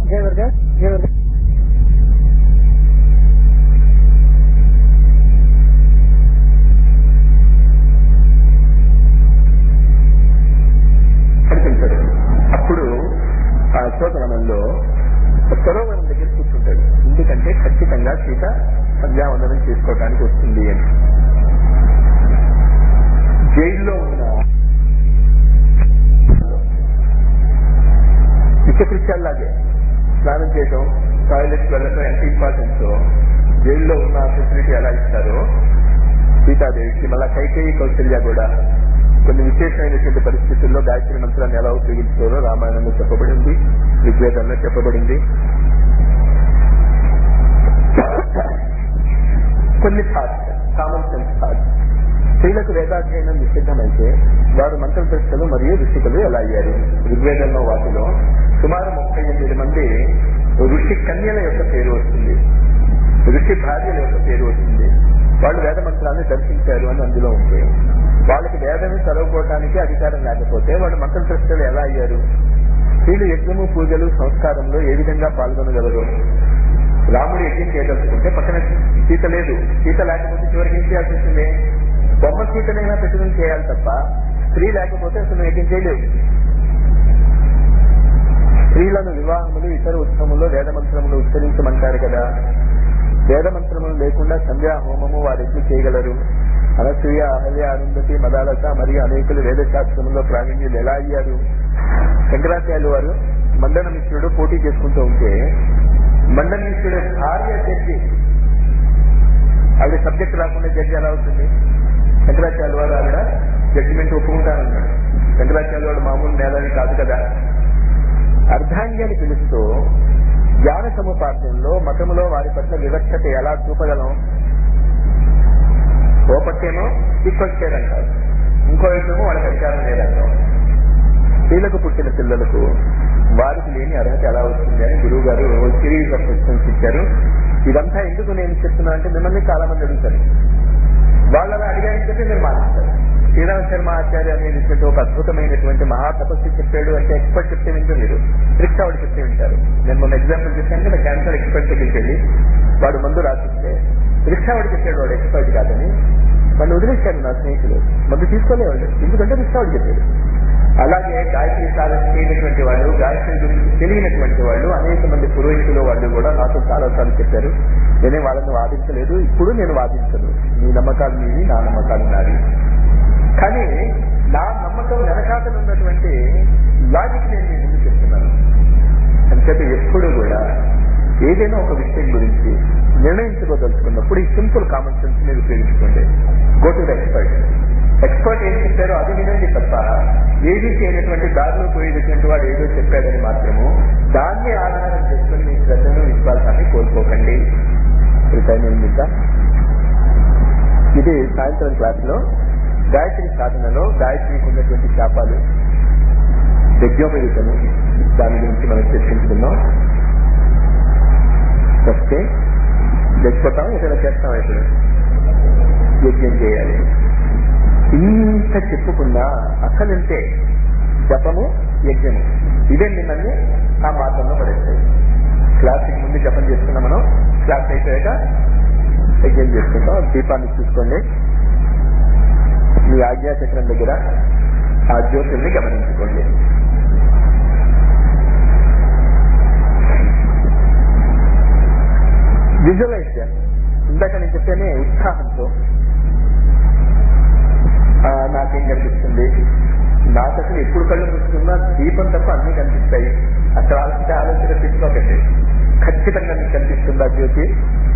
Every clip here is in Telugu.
జయవర్గా జయవర్గా కనిపించడు అప్పుడు ఆ అశోకవనంలో సరోవరం దగ్గర కూర్చుంటాడు ఎందుకంటే ఖచ్చితంగా సీత సంధ్యావందనం చేసుకోవడానికి వస్తుంది అని జైల్లో ఉన్న నిత్యకృత్యాల్లాగే స్నానం చేయడం టాయిలెట్ వెళ్ళడం ఎంత ఇంపార్టెంట్ జైల్లో ఉన్న ఫెసిలిటీ ఎలా ఇస్తారో సీతాదేవికి మళ్ళా కైకేయి కౌశల్య కూడా కొన్ని విశేషమైనటువంటి పరిస్థితుల్లో గాయత్రి మంత్రాన్ని ఎలా ఉపయోగించారో రామాయణంలో చెప్పబడింది ఋగ్వేదంలో చెప్పబడింది కొన్ని థాట్స్ కామన్ సెన్స్ థాట్స్ స్త్రీలకు వేదాధ్యయనం నిషిద్ధమైతే వారు మంత్రదర్శలు మరియు ఋషికులు ఎలా అయ్యారు ఋగ్వేదంలో వాటిలో సుమారు ముప్పై ఎనిమిది మంది ఋషి కన్యల యొక్క పేరు వస్తుంది ఋషి భార్యల యొక్క పేరు వస్తుంది వాళ్ళు వేద మంత్రాన్ని దర్శించారు అని అందులో ఉంటే వాళ్ళకి వేదమే చదువుకోవడానికి అధికారం లేకపోతే వాళ్ళు మంత్రదర్శలు ఎలా అయ్యారు స్త్రీలు యజ్ఞము పూజలు సంస్కారంలో ఏ విధంగా పాల్గొనగలరు రాముడు యజ్ఞం చేయదలుచుకుంటే పక్కన సీత లేదు సీత లేకపోతే చివరికి ఏం చేయాల్సి వస్తుంది బొమ్మ సీతనైనా పెట్టుకుని చేయాలి తప్ప స్త్రీ లేకపోతే అసలు యజ్ఞం చేయలేవు స్త్రీలను వివాహములు ఇతర ఉత్సవములో వేద మంత్రములు ఉచ్చరించమంటారు కదా వేద మంత్రములు లేకుండా సంధ్యా హోమము వారు ఎట్లు చేయగలరు అనసూయ అహల్య అరుంధతి మదాలత మరియు అనేకులు వేద శాస్త్రంలో ప్రావీణ్యులు ఎలా అయ్యారు శంకరాచార్యులు వారు మండన మిశ్రుడు పోటీ చేసుకుంటూ ఉంటే మండన మిశ్రుడు భార్య జడ్జి ఆవిడ సబ్జెక్ట్ రాకుండా జడ్జి ఎలా అవుతుంది శంకరాచార్య వారు ఆవిడ జడ్జిమెంట్ ఒప్పుకుంటానన్నాడు శంకరాచార్య వాడు మామూలు నేలని కాదు కదా అర్ధాంగి అని పిలుస్తూ జ్ఞాన సముపార్జనలో మతములో వారి పట్ల వివక్షత ఎలా చూపగలం ఓ పట్టేమో ఈక్వల్ షేర్ అంటారు ఇంకో వైపేమో వాళ్ళకి అధికారం లేదంటాం స్త్రీలకు పుట్టిన పిల్లలకు వారికి లేని అర్హత ఎలా వస్తుంది అని గురువు గారు సిరీస్ ఆఫ్ క్వశ్చన్స్ ఇచ్చారు ఇదంతా ఎందుకు నేను చెప్తున్నా అంటే మిమ్మల్ని చాలా మంది అడుగుతారు వాళ్ళు అలా అడిగారని చెప్పి మీరు మాట్లాడతారు శ్రీరామ శర్మ ఆచార్య అనేటువంటి ఒక అద్భుతమైనటువంటి మహా తపస్సు చెప్పాడు అంటే ఎక్స్పర్ట్ చెప్తే వింటూ మీరు రిక్షావాడు చెప్తే వింటారు నేను మొన్న ఎగ్జాంపుల్ చెప్పాను కదా క్యాన్సర్ ఎక్స్పర్ట్ దగ్గరికి వెళ్ళి వాడు మందు రాసిస్తే రిక్షావాడు చెప్పాడు వాడు ఎక్స్పర్ట్ కాదని వాళ్ళు వదిలేశారు నా స్నేహితులు మందు తీసుకోలేవాడు ఎందుకంటే రిక్షావాడు చెప్పాడు అలాగే గాయత్రి సాధన చేయనటువంటి వాళ్ళు గాయత్రి గురించి తెలియనటువంటి వాళ్ళు అనేక మంది పురోహితులు వాళ్ళు కూడా నాతో చాలా సార్లు చెప్పారు నేనే వాళ్ళని వాదించలేదు ఇప్పుడు నేను వాదించను మీ నమ్మకాలు మీవి నా నమ్మకాలు నావి కానీ నా నమ్మకం వెనకాతలు ఉన్నటువంటి లాజిక్ నేను మీ ముందు చెప్తున్నాను అంచేత ఎప్పుడు కూడా ఏదైనా ఒక విషయం గురించి నిర్ణయించుకోదలుచుకున్నప్పుడు ఈ సింపుల్ కామన్ సెన్స్ మీరు ఉపయోగించుకోండి go to the expert expert ఏం చెప్పారో అది వినండి తప్ప ఏది చేయనటువంటి దారిలో పోయేటటువంటి వాడు ఏదో చెప్పాడని మాత్రము దాన్ని ఆధారం చేసుకుని మీ శ్రద్ధను విశ్వాసాన్ని కోల్పోకండి ఇప్పుడు టైం ఏంటి ఇంకా ఇది సాయంత్రం క్లాస్ లో గాయత్రి సాధనలో గాయత్రికి ఉన్నటువంటి శాపాలు యజ్ఞోపయుతము దాని గురించి మనం చర్చించుకున్నాం వస్తే చచ్చిపోతాం ఏదైనా చేస్తాం ఇప్పుడు యజ్ఞం చేయాలి ఇంత చెప్పుకున్నా అసలుంటే జపము యజ్ఞము ఇదే మిమ్మల్ని ఆ మార్గంలో పడేస్తాయి క్లాస్కి ముందు జపం చేసుకున్నాం మనం క్లాస్ అయిపోయాక యజ్ఞం చేసుకుంటాం దీపాన్ని చూసుకోండి మీ ఆజ్ఞాచక్రం దగ్గర ఆ జ్యోతుల్ని గమనించుకోండి విజువలైజ్ ఇందాక నేను చెప్పానే ఉత్సాహంతో ఆ, నాకేం కనిపిస్తుంది నాకు అసలు ఎప్పుడు కళ్ళు మూసుకున్నా దీపం తప్ప అన్ని కనిపిస్తాయి అసలు ఆలోచించే ఆలోచన తెచ్చుకోకండి ఖచ్చితంగా మీకు కనిపిస్తుందా జ్యోతి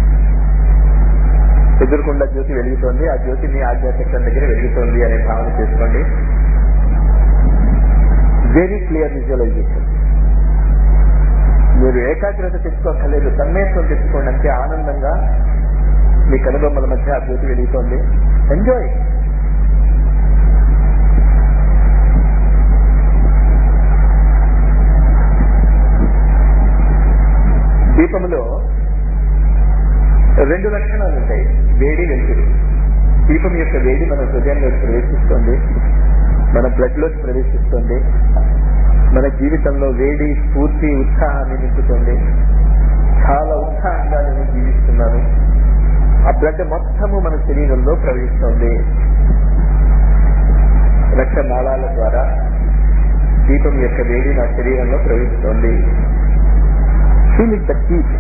ఎదురుకుండా జ్యోతి వెలుగుతోంది ఆ జ్యోతి మీ ఆధ్యాత్మికం దగ్గర వెలుగుతోంది అనే భావన చేసుకోండి వెరీ క్లియర్ విజువలైజేషన్ మీరు ఏకాగ్రత తెచ్చుకోక్కర్లేదు తన్మయత్వం తెచ్చుకోండి అంటే ఆనందంగా మీ కనుబొమ్మల మధ్య ఆ జ్యోతి వెలుగుతోంది ఎంజాయ్ దీపములో రెండు లక్షణాలు ఉంటాయి వేడి వెలుతురు దీపం యొక్క వేడి మన హృదయంలోకి ప్రవేశిస్తుంది మన బ్లడ్ లోకి ప్రవేశిస్తుంది మన జీవితంలో వేడి స్ఫూర్తి ఉత్సాహాన్ని నింపుతుంది చాలా ఉత్సాహంగా నేను జీవిస్తున్నాను ఆ బ్లడ్ మొత్తము మన శరీరంలో ప్రవహిస్తుంది రక్త నాళాల ద్వారా దీపం యొక్క వేడి నా శరీరంలో ప్రవహిస్తోంది ఫీల్ ఇట్ ద హీట్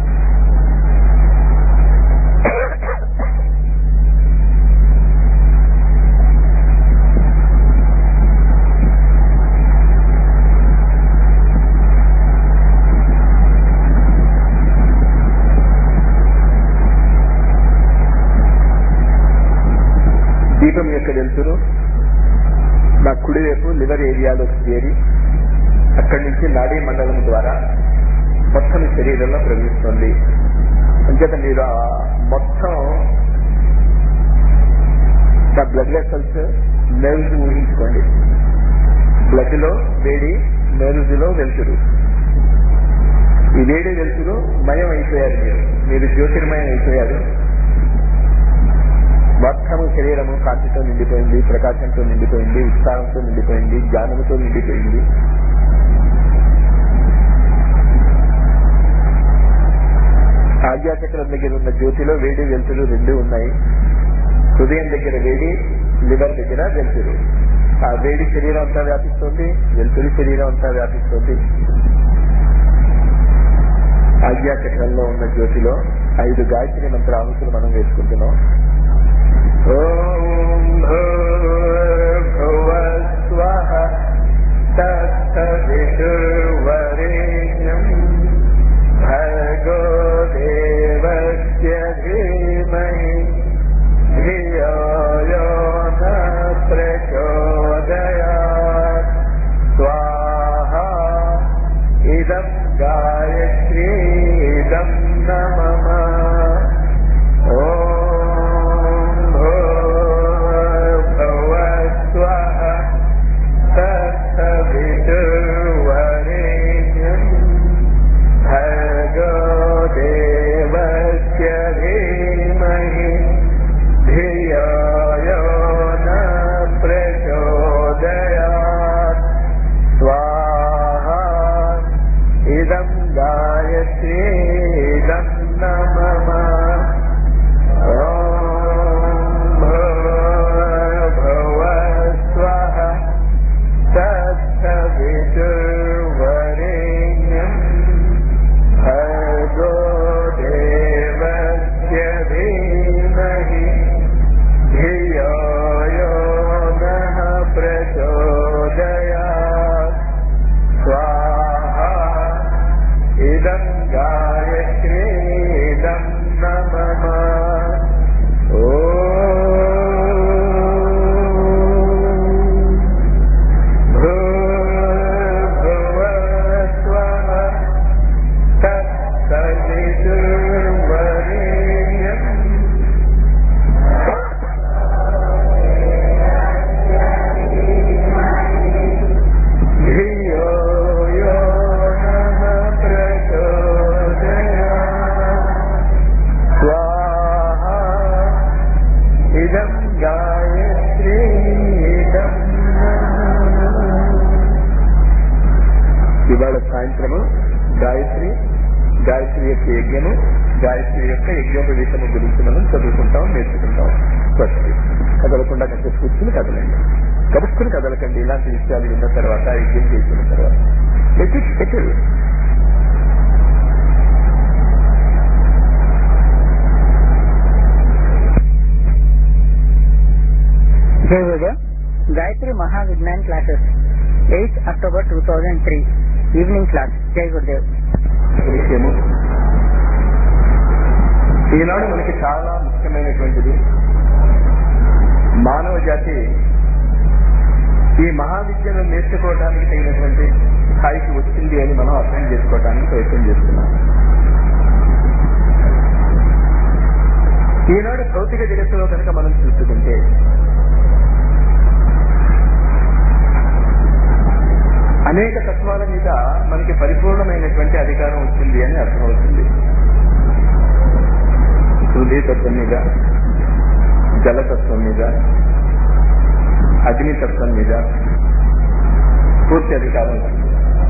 దీపం యొక్క వెలుతురు నా కుడివైపు లివర్ ఏరియాలో చేరి అక్కడి నుంచి నాడీ మండలం ద్వారా మొత్తం శరీరంలో ప్రవహిస్తుంది అంచేత మీరు ఆ మొత్తం ఆ బ్లడ్ వెసల్స్ నెర్వ్స్ ఊహించుకోండి బ్లడ్ లో వేడి నెర్వ్స్ లో వెలుతురు ఈ వేడి వెలుతురు మయం అయిపోయారు మీరు మీరు జ్యోతిర్మయం అయిపోయారు మొత్తము శరీరము కాంతితో నిండిపోయింది ప్రకాశంతో నిండిపోయింది ఉత్సాహంతో నిండిపోయింది జ్ఞానంతో నిండిపోయింది ఆజ్ఞాచక్రం దగ్గర ఉన్న జ్యోతిలో వేడి వెలుతురు రెండు ఉన్నాయి హృదయం దగ్గర వేడి లివర్ దగ్గర వెలుతురు ఆ వేడి శరీరం అంతా వ్యాపిస్తుంది వెలుతురు శరీరం అంతా వ్యాపిస్తుంది ఆజ్ఞాచక్రంలో ఉన్న జ్యోతిలో ఐదు గాయత్రి మంత్ర ఆహుతులు మనం వేసుకుంటున్నాం ఓం భూర్భువస్వః తత్సవితుర్వరేణ్యం భర్గో దేవస్య ధీమహి ధియో యో న ప్రచోదయాత్ స్వాహా ఇదం గాయత్రీ ఇదం నమః ఓం భూర్భువస్వః తత్సవితుర్వరేణ్యం భర్గో దేవస్య ధీమహి ధియో యో న ప్రచోదయాత్ స్వాహా ఇదం గాయత్రీ ఇదం నమః ఓం భూర్భువస్వః తత్సవితుర్వరేణ్యం భర్గో దేవస్య ధీమహి ధియో యో నః ప్రచోదయాత్ స్వాహా ఇదం గాయత్రీ ఇదం నమః ఓం భూర్భువస్వః తత్సవితుర్వరేణ్యం ధియో యో నః ప్రచోదయాత్ స్వాహా ఇదం గాయత్రీ ఇదం నమః ఇవాళ సాయంత్రము గాయత్రి గాయత్రి యొక్క యజ్ఞము గాయత్రి యొక్క యజ్ఞోపదేశము గురించి మనం చదువుకుంటాం నేర్చుకుంటాం ఫస్ట్ కదలకుండా కొంచెం కూర్చుని కదలండి కలుసుకుని కదలకండి ఇలాంటి విషయాలు విన్న తర్వాత యజ్ఞం చేసిన తర్వాత Let it settle. జై ఉదయం Gayatri Mahavigyan classes eighth October two thousand three evening class జై గురుదేవ్ విషయము ఈనాడు మనకి చాలా ముఖ్యమైనటువంటిది మానవ జాతి ఈ మహావిద్యను నేర్చుకోవడానికి తగినటువంటి స్థాయికి వచ్చింది అని మనం అర్థం చేసుకోవడానికి ప్రయత్నం చేస్తున్నాం ఈనాడు భౌతిక జగత్తులో కనుక మనం చూసుకుంటే అనేక తత్వాల మీద మనకి పరిపూర్ణమైనటువంటి అధికారం వచ్చింది అని అర్థమవుతుంది పృథ్వీ తత్వం మీద జలతత్వం మీద అగ్నితత్వం మీద పూర్తి అధికారం ఉంది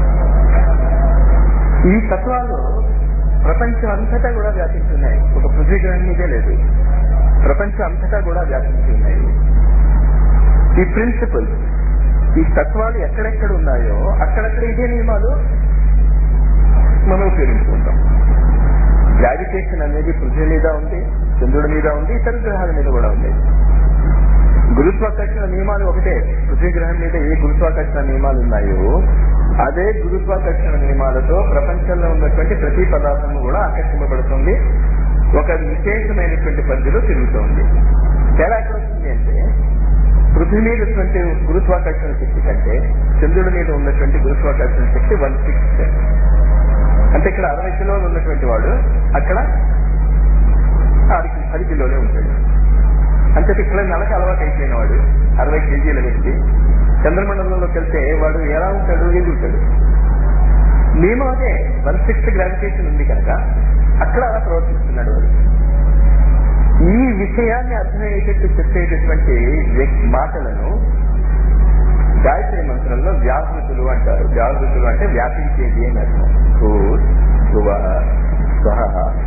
ఈ తత్వాలు ప్రపంచం అంతటా కూడా వ్యాపించున్నాయి ఒక పృథ్వీ గ్రహం మీదే లేదు ప్రపంచం అంతటా కూడా వ్యాపించి ఉన్నాయి ఈ ప్రిన్సిపల్స్ ఈ తత్వాలు ఎక్కడెక్కడ ఉన్నాయో అక్కడక్కడ ఇదే నియమాలు మనం ఉపయోగించుకుంటాం గ్రావిటేషన్ అనేది పృథ్వీ మీద ఉంది చంద్రుడి మీద ఉంది ఇతర గ్రహాల మీద కూడా ఉంది గురుత్వాకర్షణ నియమాలు ఒకటే పృథ్వీ గ్రహం మీద ఏ గురుత్వాకర్షణ నియమాలు ఉన్నాయో అదే గురుత్వాకర్షణ నియమాలతో ప్రపంచంలో ఉన్నటువంటి ప్రతి పదార్థం కూడా ఆకర్షింపబడుతుంది ఒక విశేషమైనటువంటి పరిధిలో తిరుగుతోంది తేడా ఎక్కడ వస్తుంది అంటే పృథ్వీ మీద ఉన్నటువంటి గురుత్వాకర్షణ శక్తి కంటే చంద్రుడి మీద ఉన్నటువంటి గురుత్వాకర్షణ శక్తి వన్ సిక్స్ అంటే ఇక్కడ అరవై కిలోలు ఉన్నటువంటి వాడు అక్కడ ఆరు పది కిలోలే ఉంటాడు అంటే ఇక్కడ నెలకు అలవాటు అయిపోయిన వాడు అరవై కేజీల వ్యక్తి చంద్రమండలంలోకి వెళ్తే వాడు ఎలా ఉంటాడు ఎదుగుతాడు నియమం అదే వన్ సిక్స్త్ గ్రావిటేషన్ ఉంది కనుక అక్కడ అలా ప్రవర్తిస్తున్నాడు వాడు ఈ విషయాన్ని అర్థమయ్యేటట్టు చెప్పేటటువంటి వ్యక్- మాటలను గాయత్రి మంత్రంలో వ్యాపృతులు అంటారు వ్యాపృతులు అంటే వ్యాపించేది అని అర్థం భూర్ భువ స్వహ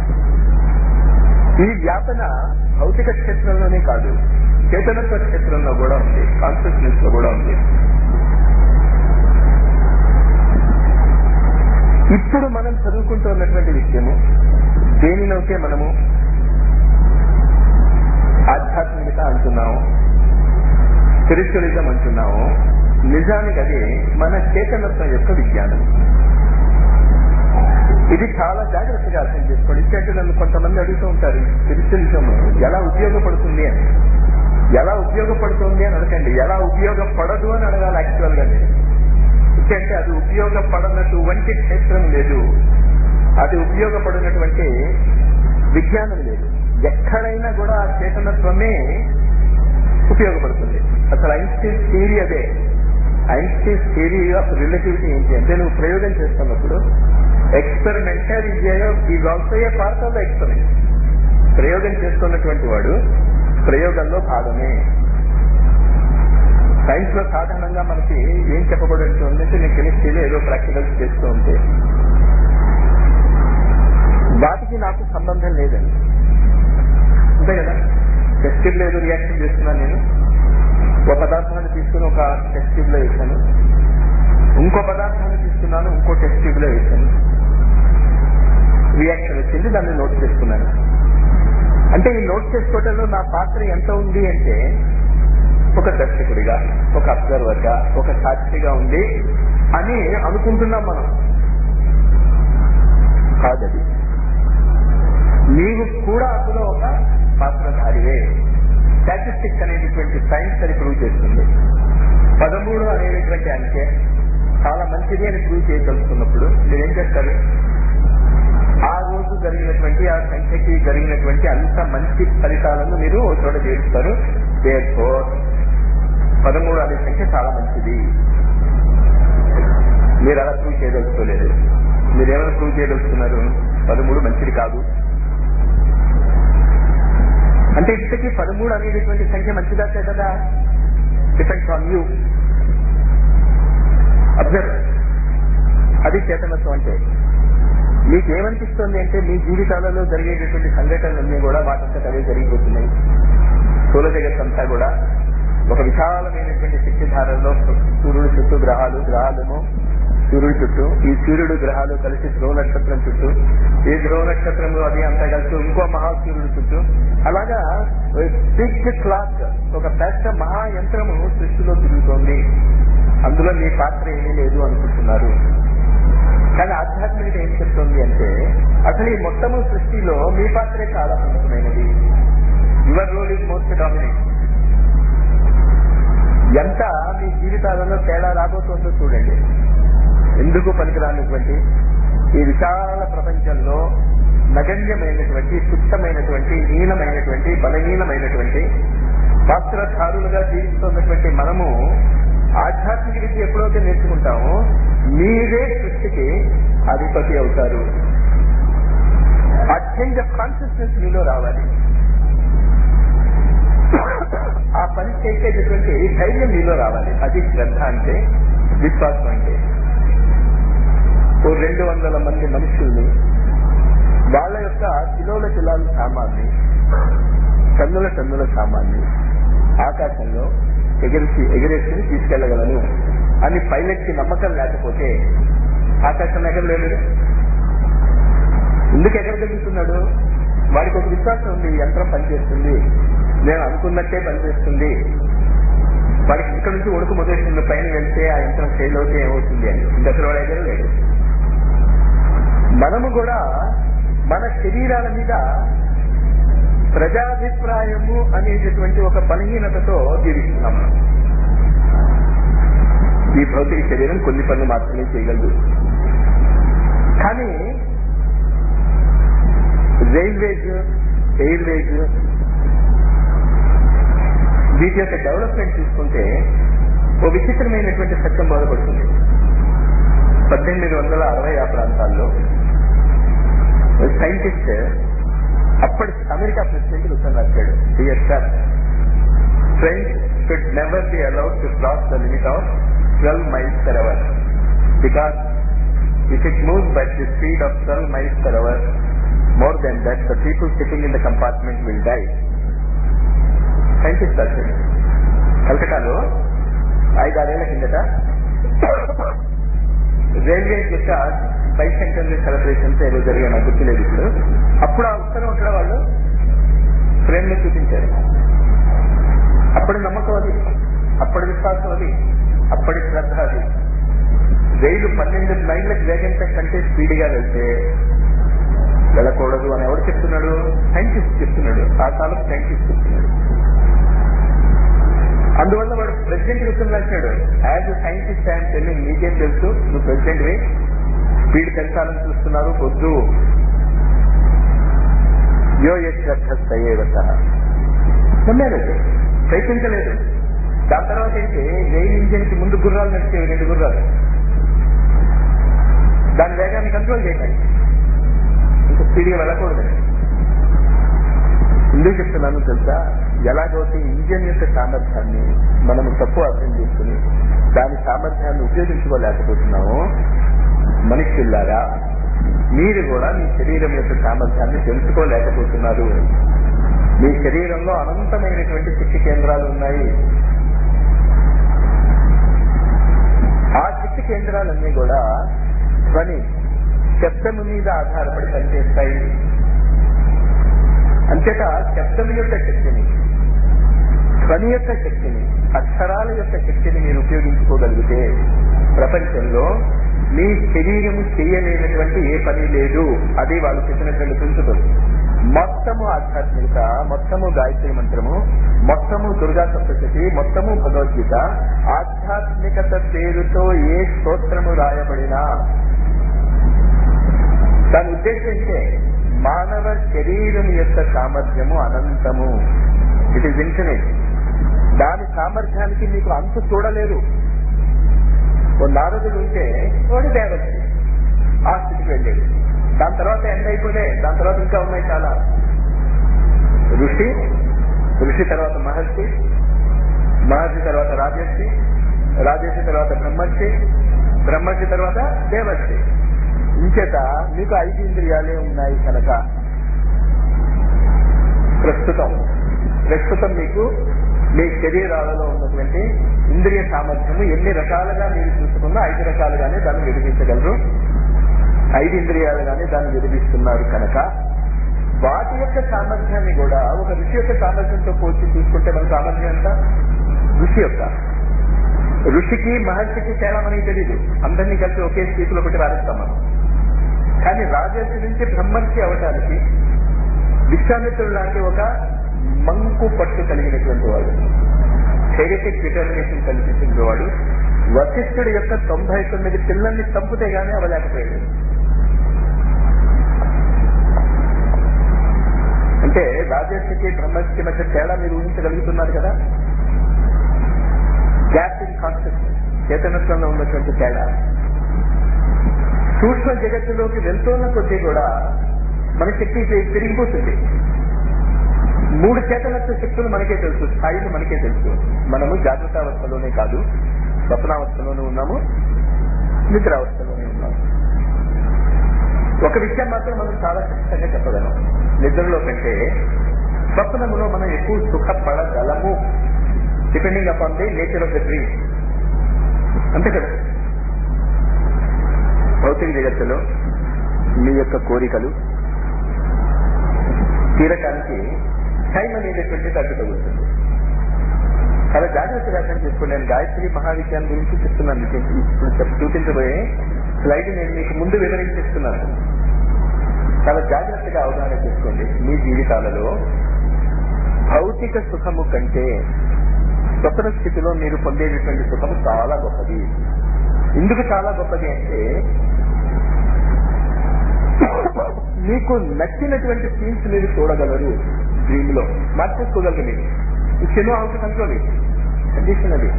ఈ వ్యాపన భౌతిక క్షేత్రంలోనే కాదు చేతనత్వ క్షేత్రంలో కూడా ఉంది కాన్షియస్నెస్ లో కూడా ఉంది ఇప్పుడు మనం చదువుకుంటున్నటువంటి విషయము దేనిలోకే మనము ఆధ్యాత్మికత అంటున్నాము స్పిరిచువలిజం అంటున్నాము నిజానికి అది మన చేతనత్వం యొక్క విజ్ఞానం ఇది చాలా జాగ్రత్తగా అర్థం చేసుకోండి ఇచ్చేట్టు నన్ను కొంతమంది అడుగుతూ ఉంటారు స్పిరిచువలిజం ఎలా ఉపయోగపడుతుంది అని ఎలా ఉపయోగపడుతుంది అని అడగండి ఎలా ఉపయోగపడదు అని అడగాలి యాక్చువల్ గా నేను ఎందుకంటే అది ఉపయోగపడనటువంటి క్షేత్రం లేదు అది ఉపయోగపడినటువంటి విజ్ఞానం లేదు ఎక్కడైనా కూడా ఆ చేతనత్వమే ఉపయోగపడుతుంది అసలు ఐన్స్టీన్ థియరీ అదే ఐన్స్టీన్ థియరీ ఆఫ్ రిలేటివిటీ ఏంటి అంటే నువ్వు ప్రయోగం చేస్తున్నప్పుడు experimental is also a part of the experiment ప్రయోగం చేస్తున్నటువంటి వాడు ప్రయోగంలో భాగమే సైన్స్ లో సాధారణంగా మనకి ఏం చెప్పబడుతుందంటే నేను కెమిస్ట్రీలో ఏదో ప్రాక్టికల్స్ చేస్తూ ఉంటే వాటికి నాకు సంబంధం లేదండి అంతే కదా టెస్ట్ ట్యూబ్ లో ఏదో రియాక్షన్ చేస్తున్నాను నేను ఒక పదార్థాన్ని తీసుకుని ఒక టెస్ట్ ట్యూబ్ లో వేసాను ఇంకో పదార్థాన్ని తీసుకున్నాను ఇంకో టెస్ట్ ట్యూబ్ లో వేసాను రియాక్షన్ వచ్చింది దాన్ని నోట్ చేసుకున్నాను అంటే ఈ నోట్ చేసుకోవటంలో నా పాత్ర ఎంత ఉంది అంటే ఒక దర్శకుడిగా ఒక అబ్జర్వర్ గా ఒక సాక్షిగా ఉంది అని అనుకుంటున్నాం మనం కాదది నీవు కూడా అందులో ఒక పాత్రధారివే స్టాటిస్టిక్స్ అనేటటువంటి సైన్స్ అని ప్రూవ్ చేస్తుంది పదమూడు అనేటటువంటి అంకె చాలా మంచిది అని ప్రూవ్ చేయదలుచుకున్నప్పుడు మీరేం చేస్తారు ఆ రోజు జరిగినటువంటి ఆ సంఖ్యకి జరిగినటువంటి అంత మంచి ఫలితాలను మీరు ఒక చోట చేరుస్తారు దేర్ పదమూడు అనే సంఖ్య చాలా మంచిది మీరు అలా ప్రూవ్ చేయదలుచుకోలేదు మీరు ఏమైనా ప్రూవ్ చేయదలుచుకున్నారు పదమూడు మంచిది కాదు అంటే ఇప్పటికీ పదమూడు అనేటటువంటి సంఖ్య మంచిదా చెడ్డదా డిపెండ్స్ ఆన్ యూ అబ్జర్వ్ అది చేతనత్వం అంటే మీకేమనిపిస్తుంది అంటే మీ జీవితాలలో జరిగేటటువంటి సంఘటనలన్నీ కూడా వాటంతట అవే జరిగిపోతున్నాయి స్థూల జగత్ అంతా కూడా ఒక విశాలమైనటువంటి శక్తిధారలో సూర్యుడు చుట్టూ గ్రహాలు గ్రహాలేమో సూర్యుడు చుట్టూ ఈ సూర్యుడు గ్రహాలు కలిసి ధ్రువ నక్షత్రం చుట్టూ ఈ ధ్రువ నక్షత్రంలో అది అంతా కలిసి ఇంకో మహాసూర్యుడు చుట్టూ అలాగా బిగ్ క్లాక్ ఒక పెద్ద మహాయంత్రము సృష్టిలో తిరుగుతోంది అందులో మీ పాత్ర ఏమీ లేదు అనుకుంటున్నారు కానీ ఆధ్యాత్మికత ఏం చెప్తుంది అంటే అసలు ఈ మొత్తము సృష్టిలో మీ పాత్రే చాలా ప్రముఖమైనది your role is most dominate ఎంత మీ జీవితాలలో తేడా రాబోతుందో చూడండి ఎందుకు పనికిరానటువంటి ఈ విశాల ప్రపంచంలో నగణ్యమైనటువంటి తుచ్చమైనటువంటి హీనమైనటువంటి బలహీనమైనటువంటి పాత్రధారులుగా జీవిస్తున్నటువంటి మనము ఆధ్యాత్మిక విద్య ఎప్పుడైతే నేర్చుకుంటామో మీరే సృష్టికి అధిపతి అవుతారు ఆ చేంజ్ ఆఫ్ కాన్షియస్నెస్ మీలో రావాలి ఆ పని చేసేటటువంటి ధైర్యం మీలో రావాలి అది శ్రద్ధ అంటే విశ్వాసం అంటే ఓ రెండు వందల మంది మనుషుల్ని వాళ్ళ యొక్క కిలోల కిలాల సామాన్ని టన్నుల టన్నుల సామాన్ని ఆకాశంలో ఎగిరిసి ఎగిరేసి తీసుకెళ్లగలను అని పైలట్ కి నమ్మకం లేకపోతే ఆకాశంలో ఎగరలేడు ఎందుకు ఎగరగలుగుతున్నాడు వాడికి ఒక విశ్వాసం ఉంది ఈ యంత్రం పనిచేస్తుంది నేను అనుకున్నట్టే పనిచేస్తుంది వాడికి ఇక్కడ నుంచి ఉడుకు మొదలెట్టిన పైన వెళ్తే ఆ యంత్రం ఫెయిల్ అవుతే ఏమవుతుంది అని ఇంకా అసలు వాడు ఎగరలేడు మనము కూడా మన శరీరాల మీద ప్రజాభిప్రాయము అనేటటువంటి ఒక బలహీనతతో జీవిస్తున్నాం మనం. ఈ భౌతిక శరీరం కొన్ని పనులు మాత్రమే చేయగలదు కానీ రైల్వేస్ ఎయిర్వేస్ వీటి యొక్క డెవలప్మెంట్ చూసుకుంటే ఓ విచిత్రమైనటువంటి సత్యం బోధపడుతుంది పద్దెనిమిది వందల అరవై ఆ ప్రాంతాల్లో సైంటిస్ట్ అప్పటి అమెరికా ప్రెసిడెంట్ ఉత్తరం రాశాడు dear sir trains should never be allowed to cross the limit of twelve miles per hour because if it moves by the speed of twelve miles per hour more than that the people sitting in the compartment will die scientist రాశాడు కలకటాలో ఐదారేళ్ల కిందట రైల్వే యొక్క బైసెంటరీ సెలబ్రేషన్స్ ఏదో జరిగాయి నాకు గుర్తులేదు ఇప్పుడు అప్పుడు ఆ ఉత్తరం అక్కడ వాళ్ళు ఫ్రేమ్ లో చూపించారు అప్పటి నమ్మకం అది అప్పటి విశ్వాసం అది అప్పటి శ్రద్ధ అది రైలు పన్నెండు మైళ్ళకి వేగంత కంటే స్పీడ్గా వెళ్తే వెళ్ళకూడదు అని ఎవరు చెప్తున్నాడు సైంటిస్ట్ చెప్తున్నాడు ఆ కాలం సైంటిస్ట్ చెప్తున్నాడు అందువల్ల వాడు ప్రెసిడెంట్ ఉత్తరం రాశాడు యాజ్ ఎ సైంటిస్ట్ ఆయన తెలియదు నీకేం తెలుసు నువ్వు ప్రెసిడెంట్వి స్పీడ్ పెంచాలని చూస్తున్నారు వద్దు యో యశ్రద్ధస్తయేవత నమ్మారు ప్రయత్నించలేదు దాని తర్వాత ఏంటి రైలు ఇంజిన్ కి ముందు గుర్రాలు నడిచేవి రెండు గుర్రాలు దాని వేగాన్ని కంట్రోల్ చేయడానికి ఇంకా స్పీడ్గా వెళ్ళకూడదు ఎందుకు చెప్తున్నాను తెలుసా ఎలాగైతే ఇంజన్ యొక్క సామర్థ్యాన్ని మనము తప్పు అర్థం చేసుకుని దాని సామర్థ్యాన్ని ఉపయోగించుకోలేకపోతున్నామో మనుషుల్లారా మీరు కూడా మీ శరీరం యొక్క సామర్థ్యాన్ని తెలుసుకోలేకపోతున్నారు మీ శరీరంలో అనంతమైనటువంటి శక్తి కేంద్రాలు ఉన్నాయి ఆ శక్తి కేంద్రాలన్నీ కూడా ధ్వని శబ్దము మీద ఆధారపడి పనిచేస్తాయి అంతేత శబ్దం యొక్క శక్తిని ధ్వని యొక్క శక్తిని అక్షరాల యొక్క శక్తిని మీరు ఉపయోగించుకోగలిగితే ప్రపంచంలో మీ శరీరము చేయలేనటువంటి ఏ పని లేదు అది వాళ్ళు చెప్పినటువంటి ప్రిన్సిపల్ మొత్తము ఆధ్యాత్మికత మొత్తము గాయత్రి మంత్రము మొత్తము దుర్గా సప్తశతి మొత్తము భగవద్గీత ఆధ్యాత్మికత పేరుతో ఏ స్తోత్రము రాయబడినా దాని ఉద్దేశం ఏంటే మానవ శరీరం యొక్క సామర్థ్యము అనంతము ఇట్ ఈస్ ఇన్ఫినిట్ దాని సామర్థ్యానికి మీకు అంతు చూడలేరు ఓ నారదుడు ఉంటే వాడు దేవత ఆ స్థితికి వెళ్ళేది దాని తర్వాత ఎండ్ అయిపోలే దాని తర్వాత ఇంకా ఉన్నాయి చాలా ఋషి ఋషి తర్వాత మహర్షి మహర్షి తర్వాత రాజర్షి రాజర్షి తర్వాత బ్రహ్మర్షి బ్రహ్మర్షి తర్వాత దేవర్షి ఇంచేత మీకు ఐదు ఇంద్రియాలే ఉన్నాయి కనుక ప్రస్తుతం ప్రస్తుతం మీకు మీ శరీరాలలో ఉన్నటువంటి ఇంద్రియ సామర్థ్యము ఎన్ని రకాలుగా మీరు చూసుకున్నా ఐదు రకాలుగానే దాన్ని విభజించగలరు ఐదు ఇంద్రియాలుగానే దాన్ని విభజిస్తున్నారు కనుక వాటి యొక్క సామర్థ్యాన్ని కూడా ఒక ఋషి యొక్క సామర్థ్యంతో పోల్చి చూసుకుంటే మన సామర్థ్యం ఎంత ఋషి యొక్క ఋషికి మహర్షికి తేడా మనకి తెలియదు అందరినీ కలిసి ఒకే స్థితిలో పెట్టి రాణిస్తాం మనం కానీ రాజర్షి నుంచి బ్రహ్మర్షి అవటానికి విశ్వామిత్రుడు లాంటి ఒక మంకు పట్టు కలిగినటువంటి వాడు థెరటిక్ డిటర్మినేషన్ కల్పించిన వాడు వశిష్ఠుడి యొక్క తొంభై తొమ్మిది పిల్లల్ని చంపితే గానీ అవ్వలేకపోయాడు అంటే రాజర్షికి బ్రహ్మర్షికి మధ్య తేడా మీరు ఊహించగలుగుతున్నారు కదా గ్యాప్ ఇన్ కాన్షియస్నెస్ చేతనత్వంలో ఉన్నటువంటి తేడా సూక్ష్మ జగత్తులోకి వెళ్తున్న కొద్దీ కూడా మన శక్తి పెరిగిపోతుంది మూడు చేతనత్వ శక్తులు మనకే తెలుసు స్థాయిలు మనకే తెలుసు మనము జాగ్రత్తావస్థలోనే కాదు స్వప్నావస్థలోనే ఉన్నాము నిద్రావస్థలోనే ఉన్నాము ఒక విషయం మాత్రం మనం చాలా ఖచ్చితంగా చెప్పగలం నిద్రలో కంటే స్వప్నములో మనం ఎక్కువ సుఖపడగలము depending upon the nature of the dream అంతే కదా భౌతిక జగత్తులో మీ యొక్క కోరికలు తీరటానికి టైం అనేటటువంటిది అడ్డు తగులుతుంది చాలా జాగ్రత్తగా అర్థం చేసుకోండి నేను గాయత్రి మహావిద్యాన్ని గురించి చెప్తున్నాను మీకు ఇప్పుడు చెప్ప- చూపించబోయే స్లైడ్ నేను మీకు ముందు వివరించిస్తున్నాను చాలా జాగ్రత్తగా అవగాహన చేసుకోండి మీ జీవితాలలో భౌతిక సుఖము కంటే స్వప్న స్థితిలో మీరు పొందేటటువంటి సుఖము చాలా గొప్పది ఎందుకు చాలా గొప్పది అంటే మీకు నచ్చినటువంటి సీన్స్ మీరు చూడగలరు డ్రీమ్ లో మార్చేసుకోగలరు మీరు ఇట్స్ ఎన్నో హౌస్ కంట్రోల్ కండిషన్ అది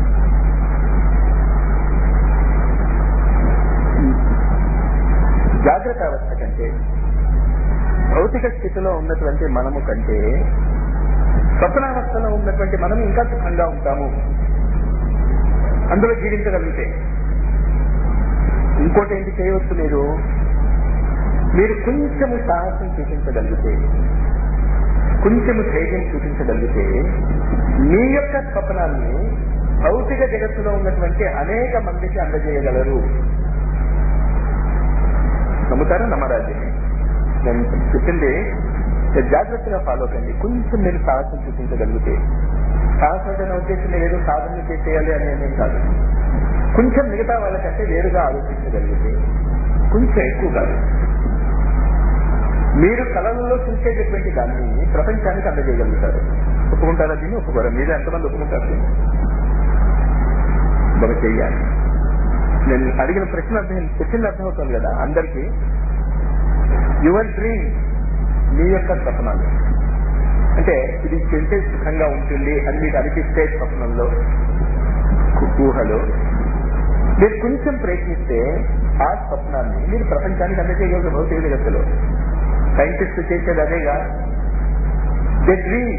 జాగ్రత్త అవస్థ కంటే భౌతిక స్థితిలో ఉన్నటువంటి మనము కంటే స్వప్నావస్థలో ఉన్నటువంటి మనం ఇంకా సుఖంగా ఉంటాము అందులో జీవించగలిగితే ఇంకోటి ఏంటి చేయవచ్చు మీరు మీరు కొంచెము సాహసం చూపించగలిగితే కొంచెము ధైర్యం చూపించగలిగితే మీ యొక్క స్వప్నాన్ని భౌతిక జగత్తులో ఉన్నటువంటి అనేక మందికి అందజేయగలరు నమ్ముతారా నమ్మరాజ్యం నేను చెప్పింది మీరు జాగ్రత్తగా ఫాలో కండి కొంచెం మీరు సాహసం చూపించగలిగితే సాహసం అనే ఉద్దేశం మీరు ఏదో సాధన చేసేయాలి అనేదేం కాదు కొంచెం మిగతా వాళ్ళకంటే వేరుగా ఆలోచించగలిగితే కొంచెం ఎక్కువ కాదు మీరు కళలలో చూసేటటువంటి దాన్ని ప్రపంచానికి అందజేయగలుగుతారు ఒప్పుకుంటారా దీన్ని ఒప్పుకోరా మీరు ఎంతమంది ఒప్పుకుంటారు దీన్ని మనం చెయ్యాలి నేను అడిగిన ప్రశ్న అర్థం చెప్పింది అర్థమవుతుంది కదా అందరికీ యువర్ డ్రీమ్ మీ యొక్క స్వప్నాలు అంటే ఇది చెంటే సుఖంగా ఉంటుంది అని మీకు అనిపిస్తే స్వప్నంలో ఊహలో మీరు కొంచెం ప్రయత్నిస్తే ఆ స్వప్నాన్ని మీరు ప్రపంచానికి అందజేయగలరు భౌతిక జగత్తులో సైంటిస్ట్ చేసేది అదేగా దే డ్రీమ్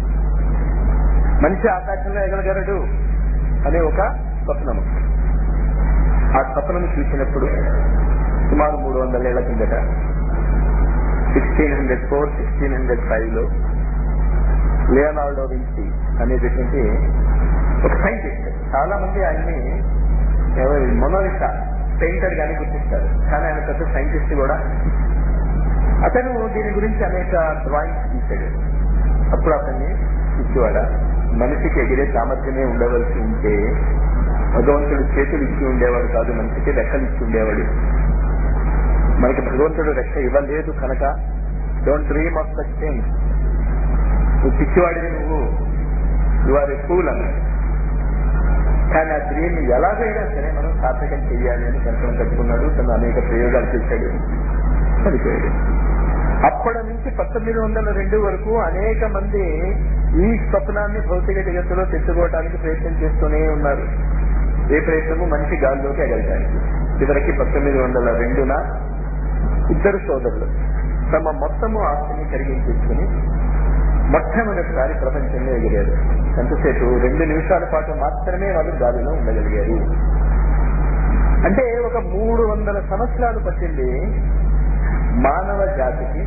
మనిషి ఆకాశంలో ఎగలగలడు అనే ఒక స్వప్నము ఆ స్వప్నము చూసినప్పుడు సుమారు మూడు వందల ఏళ్ల కిందట sixteen hundred four sixteen hundred five లో లియోనార్డో విన్సీ అనేటటువంటి ఒక సైంటిస్ట్ చాలా మంది ఆయన్ని ఎవరి మొనోలిసా పెయింటర్ గాని గుర్తిస్తారు కానీ ఆయన పెద్ద సైంటిస్ట్ కూడా అతను దీని గురించి అనేక డ్రాయింగ్స్ తీశాడు అప్పుడు అతన్ని ఇచ్చేవాడ మనిషికి ఎగిరే సామర్థ్యమే ఉండవలసి ఉంటే భగవంతుడు చేతులు ఇచ్చి ఉండేవాడు కాదు మనిషికి రెక్కలు ఇచ్చి ఉండేవాడు మనకి భగవంతుడు రెక్క ఇవ్వలేదు కనుక don't dream of such thing నువ్వు పిచ్చివాడివి నువ్వు యు ఆర్ ఏ ఫూల్ అన్నాడు కానీ ఆ డ్రీమ్ ఎలాగైనా సరే మనం సార్థకం చెయ్యాలి అని కంకణం కట్టుకున్నాడు తను అనేక ప్రయోగాలు చేశాడు చనిపోయాడు అప్పటి నుంచి పంతొమ్మిది వందల రెండు వరకు అనేక మంది ఈ స్వప్నాన్ని భౌతిక జగత్తులో తెచ్చుకోవడానికి ప్రయత్నం చేస్తూనే ఉన్నారు ఏ ప్రయత్నము మనిషి గాల్లోకి ఎగలటానికి చివరికి పంతొమ్మిది వందల రెండున ఇద్దరు సోదరులు తమ మొత్తము ఆస్తిని కరిగించుకుని మొట్టమొదటిసారి ప్రపంచంలో ఎగిరారు ఎంతసేపు రెండు నిమిషాల పాటు మాత్రమే వాళ్ళు గాలిలో ఉండగలిగారు అంటే ఒక మూడు వందల సంవత్సరాలు పట్టింది మానవ జాతికి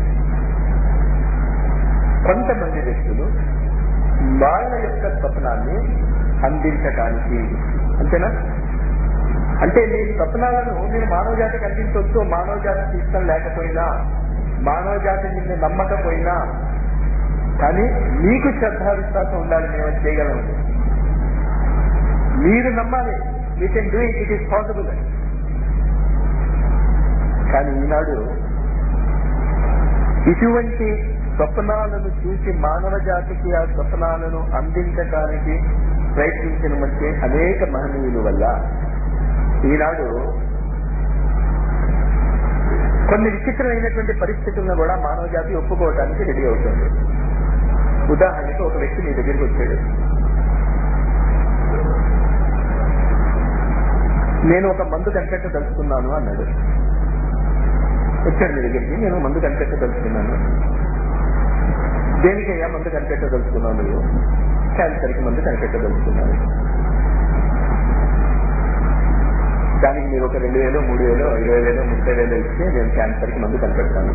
కొంతమంది వ్యక్తులు వాళ్ళ యొక్క స్వప్నాన్ని అందించటానికి అంతేనా అంటే మీ స్వప్నాలను మీరు మానవ జాతికి అందించవచ్చు మానవ జాతికి ఇష్టం లేకపోయినా మానవ జాతి నిన్ను నమ్మకపోయినా కానీ మీకు శ్రద్ధ విశ్వాసం ఉండాలి మేము అది చేయగలము మీరు నమ్మాలి we can do it it is possible కానీ ఈనాడు ఇటువంటి స్వప్నాలను చూసి మానవ జాతికి ఆ స్వప్నాలను అందించడానికి ప్రయత్నించిన మంచి అనేక మహనీయుల వల్ల ఈనాడు కొన్ని విచిత్రమైనటువంటి పరిస్థితులను కూడా మానవ జాతి ఒప్పుకోవడానికి రెడీ అవుతుంది ఉదాహరణకి ఒక వ్యక్తి మీ దగ్గరికి వచ్చాడు నేను ఒక మందు కనిపెట్టదలుచుకున్నాను అన్నాడు వచ్చాడు మీ దగ్గరికి నేను మందు కనిపెట్టదలుచుకున్నాను దేనికయ్యా మందు కనిపెట్టదలుచుకున్నాను నువ్వు క్యాన్సర్కి మందు కనిపెట్టదలుచుకున్నాను దానికి మీరు ఒక రెండు వేలు మూడు వేలు ఇరవై వేలు ముప్పై వేలు ఇస్తే నేను క్యాన్సర్కి మందు కనిపెడతాను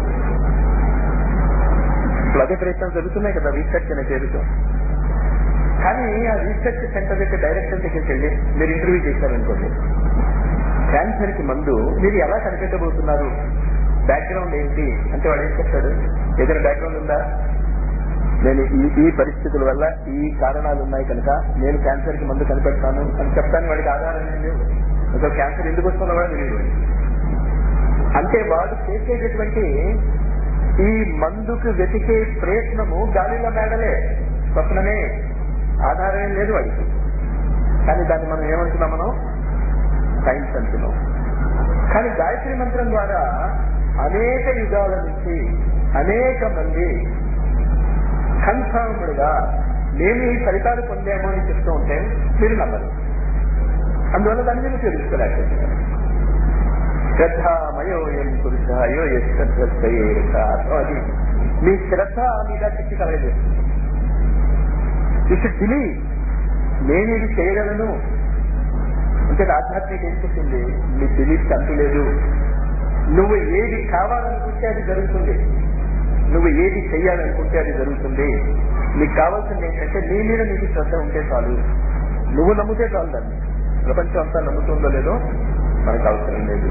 ఇప్పుడు అదే ప్రయత్నం జరుగుతున్నాయి కదా రీసెర్చ్ అనే పేరుతో కానీ ఆ రీసెర్చ్ సెంటర్ యొక్క డైరెక్టర్ దగ్గరికి వెళ్ళి మీరు ఇంటర్వ్యూ చేశారనుకోండి క్యాన్సర్ కి మందు మీరు ఎలా కనిపెట్టబోతున్నారు బ్యాక్గ్రౌండ్ ఏంటి అంటే వాడు ఏం చెప్తాడు ఏదైనా బ్యాక్గ్రౌండ్ ఉందా నేను ఈ ఈ పరిస్థితుల వల్ల ఈ కారణాలు ఉన్నాయి కనుక నేను క్యాన్సర్ కి మందు కనిపెడతాను అని చెప్తాను వాడికి ఆధారం ఏం లేవు అసలు క్యాన్సర్ ఎందుకు వస్తుందో కూడా తెలియదు అంటే వాడు చేసేటటువంటి ఈ మందుకు వెతికే ప్రయత్నము గాలిలో మేడలే స్వప్నమే ఆధారం ఏం లేదు వాడికి కానీ దాన్ని మనం ఏమంటున్నాం మనం సైన్స్ అంటున్నాం కానీ గాయత్రి మంత్రం ద్వారా అనేక యుగాల నుంచి అనేక మంది కన్ఫర్మ్డ్ గా మేము ఈ ఫలితాలు పొందాము అని చెప్తూ ఉంటే మీరు నమ్మరు అందువల్ల దాన్ని మీరు తెలుసుకోలేకపోతున్నారు శ్రద్ధామయోయం పురుషాయో అది మీ శ్రద్ధ మీద శక్తి కలగజేస్తుంది యూ షుడ్ బిలీవ్ నేను ఇది చేయగలను అంటే ఆధ్యాత్మిక ఏం చెప్పింది నీ బిలీఫ్ అంతు లేదు నువ్వు ఏది కావాలనుకుంటే అది జరుగుతుంది నువ్వు ఏది చెయ్యాలనుకుంటే అది జరుగుతుంది నీకు కావాల్సింది ఏంటంటే నీ మీద నీకు శ్రద్ధ ఉంటే చాలు నువ్వు నమ్మితే చాలు దాన్ని ప్రపంచం అంతా నమ్ముతుందో లేదో మనకు అవసరం లేదు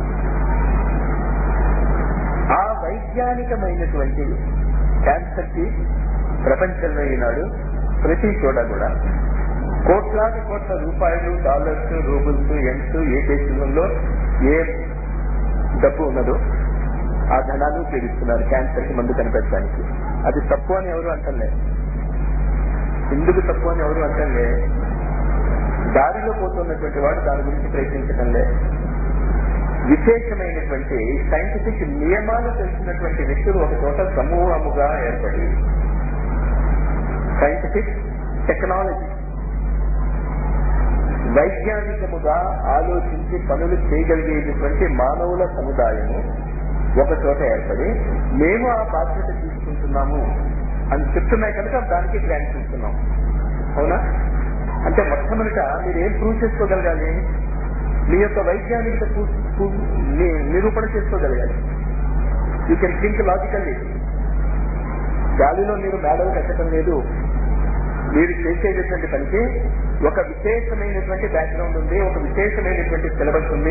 ఆ వైజ్ఞానికమైనటువంటి క్యాన్సర్ కి ప్రపంచంలో ఈనాడు ప్రతి చోట కూడా కోట్లాది కోట్ల రూపాయలు డాలర్స్ రూబుల్స్ ఎన్స్ ఏ దేశంలో ఏ డబ్బు ఉన్నదో ఆ ధనాన్ని ఉపయోగిస్తున్నారు క్యాన్సర్ కి మందు కనిపెట్టడానికి అది తప్పు అని ఎవరు అంటలే ఎందుకు తప్పు అని ఎవరు అంటలే దారిలో పోతున్నటువంటి వాడు దాని గురించి ప్రయత్నించడంలే విశేషమైనటువంటి సైంటిఫిక్ నియమాలు తెలిసినటువంటి వ్యక్తులు ఒక చోట సమూహముగా ఏర్పడి సైంటిఫిక్ టెక్నాలజీ వైజ్ఞానికముగా ఆలోచించి పనులు చేయగలిగేటటువంటి మానవుల సముదాయము ఒక చోట ఏర్పడి మేము ఆ బాధ్యత తీసుకుంటున్నాము అని చెప్తున్నాయి కనుక దానికి గ్రాంట్ ఇస్తున్నాం అవునా అంటే మొట్టమొదట మీరు ఏం ప్రూవ్ చేసుకోగలగాలి మీ యొక్క వైజ్ఞానికత నిరూపణ చేసుకోగలగాలి యూ కెన్ థింక్ లాజికల్లీ గాలిలో మీరు మేడలు కట్టడం లేదు మీరు చేసేటటువంటి పనికి ఒక విశేషమైనటువంటి బ్యాక్గ్రౌండ్ ఉంది ఒక విశేషమైనటువంటి సిలబస్ ఉంది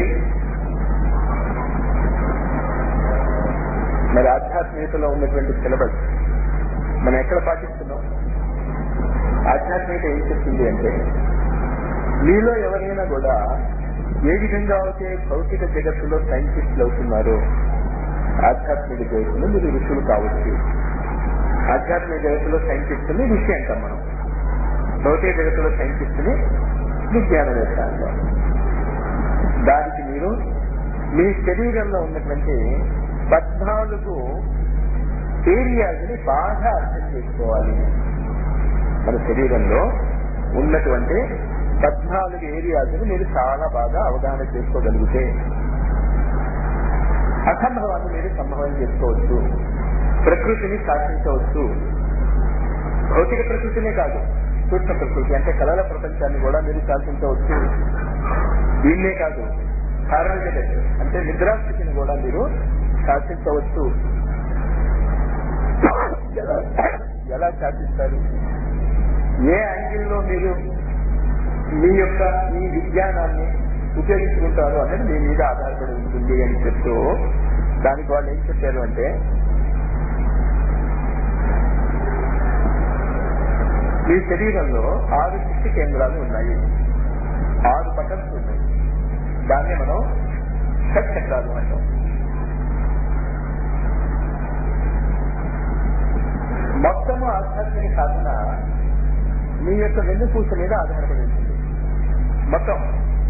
మరి ఆధ్యాత్మికతలో ఉన్నటువంటి సిలబస్ మనం ఎక్కడ పాటిస్తున్నాం ఆధ్యాత్మికత ఏం చెప్తుంది అంటే మీలో ఎవరైనా కూడా ఏ విధంగా అయితే భౌతిక జగత్తులో సైంటిస్టులు అవుతున్నారో ఆధ్యాత్మిక జగత్తులో మీరు ఋషులు కావచ్చు ఆధ్యాత్మిక జగత్తులో సైంటిస్టుని ఋషి అంటాం మనం భౌతిక జగత్తులో సైంటిస్టుని విజ్ఞానవేత్త అంటాం దానికి మీరు మీ శరీరంలో ఉన్నటువంటి పద్నాలుగు ఏరియాస్ ని బాగా అర్థం చేసుకోవాలి మన శరీరంలో ఉన్నటువంటి పద్నాలుగు ఏరియాస్ ని మీరు చాలా బాగా అవగాహన చేసుకోగలిగితే అసంభవాన్ని మీరు సంభవం చేసుకోవచ్చు ప్రకృతిని శాసించవచ్చు భౌతిక ప్రకృతినే కాదు సూక్ష్మ ప్రకృతి అంటే కళల ప్రపంచాన్ని కూడా మీరు శాసించవచ్చు దీన్నే కాదు కారణ జగత్ అంటే నిద్రాస్థితిని కూడా మీరు శాసించవచ్చు ఎలా శాసిస్తారు ఏ యాంగిల్లో మీరు మీ యొక్క ఈ విజ్ఞానాన్ని ఉపయోగించుకుంటారు అనేది మీ మీద ఆధారపడి ఉంటుంది అని చెప్తూ దానికి వాళ్ళు ఏం చెప్పారు అంటే మీ శరీరంలో ఆరు శక్తి కేంద్రాలు ఉన్నాయి ఆరు బటన్స్ ఉన్నాయి దాన్నే మనం షట్ చక్రాలు అంటాం మొత్తము ఆధ్యాత్మిక సాధన మీ యొక్క వెన్నుపూస మీద ఆధారపడి ఉంటుంది మొత్తం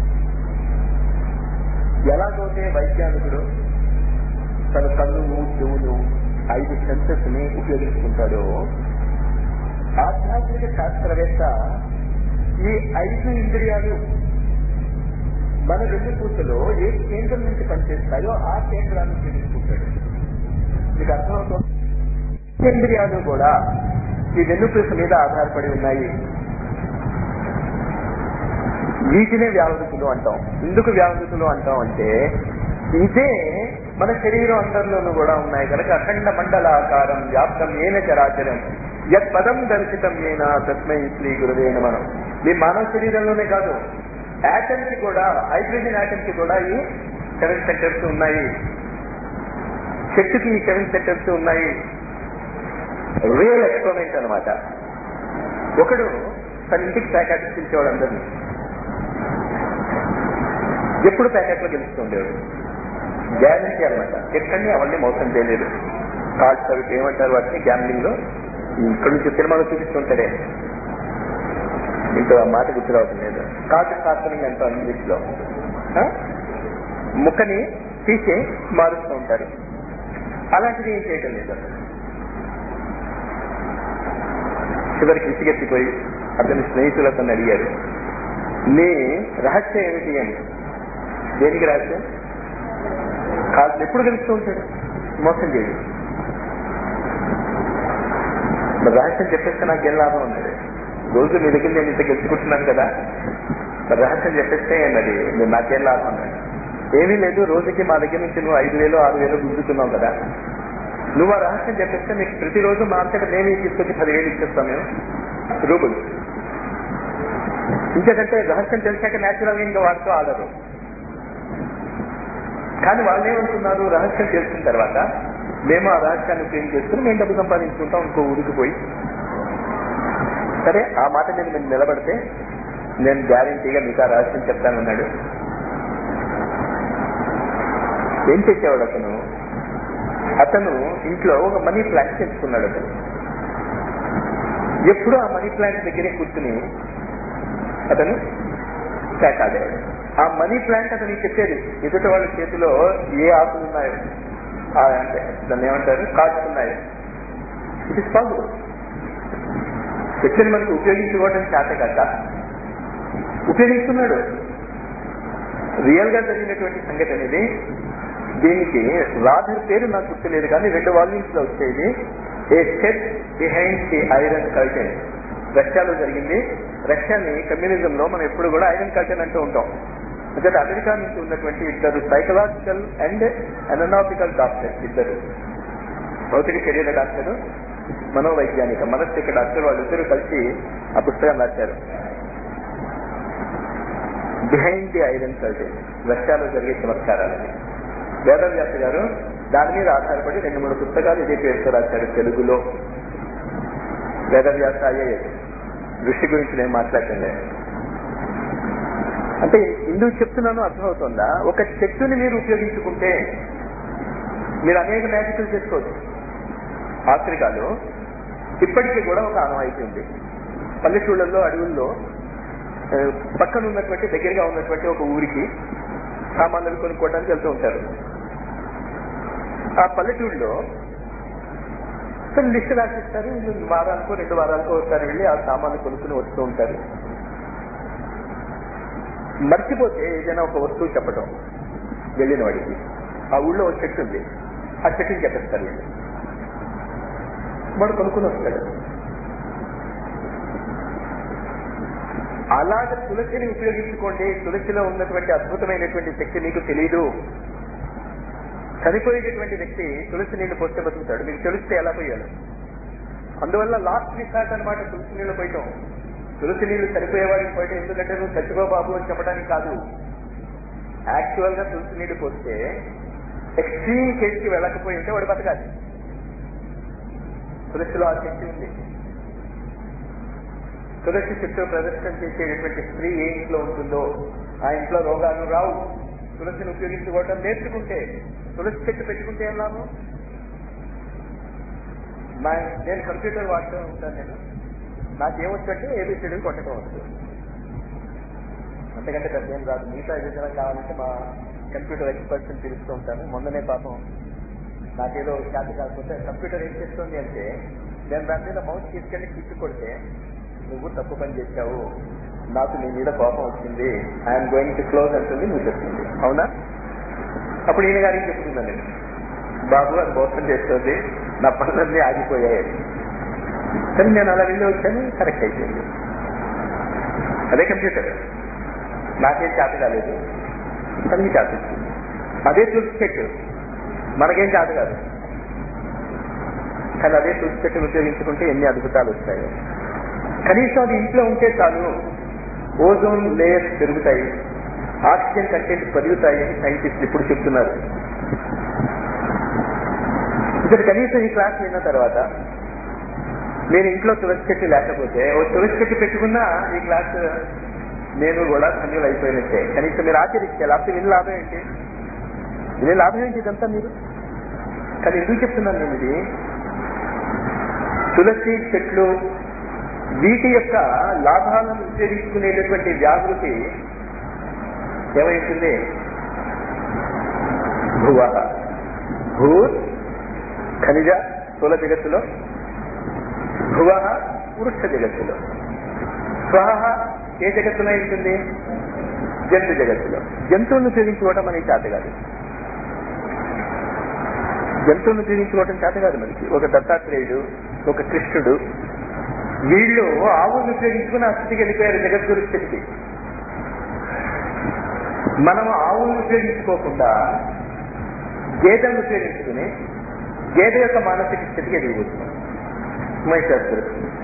ఎలాగైతే వైజ్ఞానికుడు తన కన్ను చెవులు ఐదు సెన్సెస్ ని ఉపయోగించుకుంటాడో ఆధ్యాత్మిక శాస్త్రవేత్త ఈ ఐదు ఇంద్రియాలు మన వెన్నుపూసలో ఏ కేంద్రం నుంచి పనిచేస్తాయో ఆ కేంద్రాన్ని ఉపయోగించుకుంటాడు మీకు అర్థమవుతుంది ఇంద్రియాలు కూడా ఈ వెన్నుపూస మీద ఆధారపడి ఉన్నాయి వీటినే వ్యావృతులు అంటాం ఎందుకు వ్యావృతులు అంటాం అంటే ఇదే మన శరీరం అందరిలోనూ కూడా ఉన్నాయి కనుక అఖండ మండలాకారం వ్యాప్తం ఏన చరాచరం యత్ పదం దర్శితం ఏన తస్మై శ్రీ గురువే మనం మీ మానవ శరీరంలోనే కాదు యాటమ్ కి కూడా హైడ్రోజన్ యాటమ్ కి కూడా ఈ సెవెన్ సెంటర్స్ ఉన్నాయి చెట్టుకి ఈ సెవెన్ సెంటర్స్ ఉన్నాయి రియల్ ఎక్స్పెరిమెంట్ అనమాట ఒకడు తన ఇంటికి ప్యాకెట్ పిలిచేవాడు అందరినీ ఎప్పుడు ప్యాకెట్లో గెలుస్తుండేవాడు గ్యారంటీ అనమాట ఎక్కడిని అవన్నీ మోసం చేయలేదు కార్డ్స్ అవి ఏమంటారు వాటిని గ్యాంబ్లింగ్ లో ఇక్కడ నుంచి సినిమాలో చూపిస్తుంటాడే ఇంకో ఆ మాట గుర్తు రావడం లేదు కార్డు శాస్త్రం అంటాం ఇంగ్లీష్ లో ఆ? ముక్కని తీసి మారుస్తూ ఉంటారు అలాంటిది ఏం చేయటం లేదు అసలు చివరికి విసిగెత్తిపోయి అతని స్నేహితులు అతన్ని అడిగారు నీ రహస్యం ఏమిటి అని దేనికి రహస్యం కాదు ఎప్పుడు గెలుస్తూ ఉంటాడు మోసం చేయడు మరి రహస్యం చెప్పేస్తే నాకేం లాభం ఉన్నది రోజు మీ దగ్గర నేను ఇంత గెలుచుకుంటున్నాను కదా మరి రహస్యం చెప్పేస్తే మరి మీరు నాకేం లాభం అన్నాడు ఏమీ లేదు రోజుకి మా దగ్గర నుంచి నువ్వు ఐదు వేలు ఆరు వేలు గుంజుతున్నావు కదా నువ్వు ఆ రహస్యం చెప్పేస్తే నీకు ప్రతిరోజు మా అంతటా మేమే తీసుకొచ్చి పదివేలు ఇచ్చేస్తాం మేము రూబుల్ ఇంకేదంటే రహస్యం తెలిసాక న్యాచురల్ గా ఇంకా వాడుతూ ఆడరు కానీ వాళ్ళు ఏమంటున్నారు రహస్యం తెలిసిన తర్వాత మేము ఆ రహస్యాన్ని ఉపయోగం చేసుకుని మేము డబ్బు సంపాదించుకుంటాం ఇంకో ఊరికి పోయి సరే ఆ మాట మీద మీరు నిలబడితే నేను గ్యారంటీగా మీకు ఆ రహస్యం చెప్తానన్నాడు ఏం చేసేవాడు అతను అతను ఇంట్లో ఒక మనీ ప్లాంట్ తెచ్చుకున్నాడు అతను ఎప్పుడు ఆ మనీ ప్లాంట్ దగ్గరే కూర్చుని అతను స్టాక్ ఆడాడు ఆ మనీ ప్లాంట్ అతనికి చెప్పేది ఎదుటి వాళ్ళ చేతిలో ఏ ఆకులు ఉన్నాయో ఆ అంటే దాన్ని ఏమంటారు కార్డ్స్ ఉన్నాయో ఇట్ ఇస్ పాసిబుల్ చెట్టుని మనకి ఉపయోగించుకోవడం చేత కాక ఉపయోగిస్తున్నాడు రియల్ గా జరిగినటువంటి సంగతి అనేది దీనికి రాధర్ పేరు నాకు గుర్తులేదు కానీ రెండు వాల్యూమ్స్ లో వచ్చేది a set behind the iron curtain రష్యాలో జరిగింది రష్యాని కమ్యూనిజం లో మనం ఎప్పుడు కూడా ఐరన్ కల్టెన్ అంటూ ఉంటాం అంటే అమెరికా నుంచి ఉన్నటువంటి ఇద్దరు సైకలాజికల్ అండ్ అననాటికల్ డాక్టర్స్ ఇద్దరు భౌతిక శరీర డాక్టర్ మనోవైజ్ఞానిక మనస్తిక డాక్టర్ వాళ్ళిద్దరూ కలిసి ఆ పుస్తకం రాశారు బిహైండ్ ది ఐరన్ కల్టెన్ రష్యాలో జరిగే చమత్కారాలని వేదవ్యాస గారు దాని మీద ఆధారపడి రెండు మూడు పుస్తకాలు ఇదే పేరుతో రాశారు తెలుగులో వేదవ్యాస ఐఏఎస్ ఋషి గురించి నేను మాట్లాడండి అంటే ఎందుకు చెప్తున్నాను అర్థమవుతుందా ఒక చెట్టుని మీరు ఉపయోగించుకుంటే మీరు అనేక మ్యాజిక్లు చేసుకోవచ్చు ఆఫ్రికాలో ఇప్పటికీ కూడా ఒక ఆనవాయితీ ఉంది పల్లెటూళ్ళల్లో అడవుల్లో ఆ, పక్కన ఉన్నటువంటి దగ్గరగా ఉన్నటువంటి ఒక ఊరికి సామాన్లు కొనుక్కోవడానికి వెళ్తూ ఉంటారు ఆ పల్లెటూళ్ళలో కొన్ని లిస్ట్ రాసిస్తారు వీళ్ళు వారానికో రెండు వారానికో ఒకసారి వెళ్ళి ఆ సామాన్లు కొనుక్కుని వస్తూ ఉంటారు మర్చిపోతే ఏదైనా ఒక వస్తువు చెప్పడం వెళ్ళిన వాడికి ఆ ఊళ్ళో ఒక చెట్టు ఉంది ఆ చెట్టుని చెప్పేస్తారు వీళ్ళు వాడు కొనుక్కుని వస్తాడు అలాగ తులసిని ఉపయోగించుకోండి తులసిలో ఉన్నటువంటి అద్భుతమైనటువంటి శక్తి మీకు తెలియదు చనిపోయేటటువంటి వ్యక్తి తులసి నీళ్లు పోస్తే బతుకుతాడు మీకు తెలిస్తే ఎలా పోయాలి అందువల్ల లాస్ట్ రిసార్ట్ అనమాట తులసి నీళ్లు పోయటం తులసి నీళ్లు చనిపోయేవాడికి పోయటం ఎందుకంటే నువ్వు చచ్చిపో బాబు అని చెప్పడానికి కాదు యాక్చువల్ గా తులసి నీళ్లు పోస్తే ఎక్స్ట్రీమ్ కేసుకి వెళ్ళకపోయి ఉంటే వాడు బతకాలి తులసిలో ఆ శక్తి ఉంది తులసి చుట్టూ ప్రదర్శన చేసేటటువంటి స్త్రీ ఏ ఇంట్లో ఉంటుందో ఆ ఇంట్లో రోగాలు రావు తులసిని ఉపయోగించుకోవడం నేర్చుకుంటే తులసి చెట్టు పెట్టుకుంటే ఏం లాభం నా నేను కంప్యూటర్ వాడుతూ ఉంటాను నేను నాకేమొచ్చంటే ఏబిసిడీలు కొట్టడం వచ్చు అంతకంటే పెద్ద ఏం రాదు మిగతా ఏదైనా కావాలంటే మా కంప్యూటర్ ఎక్స్పర్ట్స్ ని పిలుస్తూ ఉంటాను మొన్ననే పాపం నాకేదో చేత కాకపోతే కంప్యూటర్ ఏం చేస్తుంది అంటే నేను దాని మీద మౌస్ తీసుకెళ్లి క్లిక్ కొడితే నువ్వు తప్పు పని చేశావు నాకు నీ మీద కోపం వచ్చింది ఐఎమ్ గోయింగ్ టు క్లోజ్ అంటుంది నువ్వు చెప్తుంది అవునా అప్పుడు ఈయన గారికి చెప్తున్నాను నేను బాబు అది మోసం చేస్తుంది నా పనులన్నీ ఆగిపోయాయి కానీ నేను అలా వెళ్ళి వచ్చాను కరెక్ట్ అయిపోయింది అదే కంప్యూటర్ నాకేం చేత కాలేదు తనకి చేత వచ్చింది అదే తులసి చెట్టు మనకేం చేత కాదు కానీ అదే తులసి చెట్టును ఉపయోగించుకుంటే ఎన్ని అద్భుతాలు వస్తాయి కనీసం అది ఇంట్లో ఉంటే చాలు ఓజోన్ లేయర్స్ పెరుగుతాయి ఆక్సిజన్ కంటెంట్ పెరుగుతాయి అని సైంటిస్టులు ఇప్పుడు చెప్తున్నారు ఇక్కడ కనీసం ఈ క్లాస్ విన్న తర్వాత నేను ఇంట్లో తులసి చెట్టు లేకపోతే ఓ తులసి చెట్టు పెట్టుకున్నా ఈ క్లాస్ నేను కూడా ధన్యులు అయిపోయినట్టే కనీసం మీరు ఆచరిస్తే లేకపోతే విని లాభం ఏంటి విని లాభం ఏంటి ఇదంతా మీరు కానీ ఎందుకు చెప్తున్నాను నేను ఇది తులసి చెట్లు వీటి యొక్క లాభాలను ఉపయోగించుకునేటటువంటి జాగృతి ఏమైంటుంది భువ భూ ఖనిజ స్థూల జగత్తులో భువ వృక్ష జగత్తులో స్వహ ఏ జగత్తులో ఉంటుంది జంతు జగత్తులో జంతువులను ఉపయోగించుకోవటం మనకి చేత కాదు జంతువులను ఉపయోగించుకోవటం చేత కాదు మనకి ఒక దత్తాత్రేయుడు ఒక కృష్ణుడు వీళ్ళు ఆవులను ఉపయోగించుకుని ఆ స్థితికి వెళ్ళిపోయారు జగద్గురు స్థితికి మనం ఆవులను ఉపయోగించుకోకుండా గేదెలను ఉపయోగించుకుని గేదె యొక్క మానసిక స్థితికి ఎదిగిపోతున్నాం మైశాస్త్రి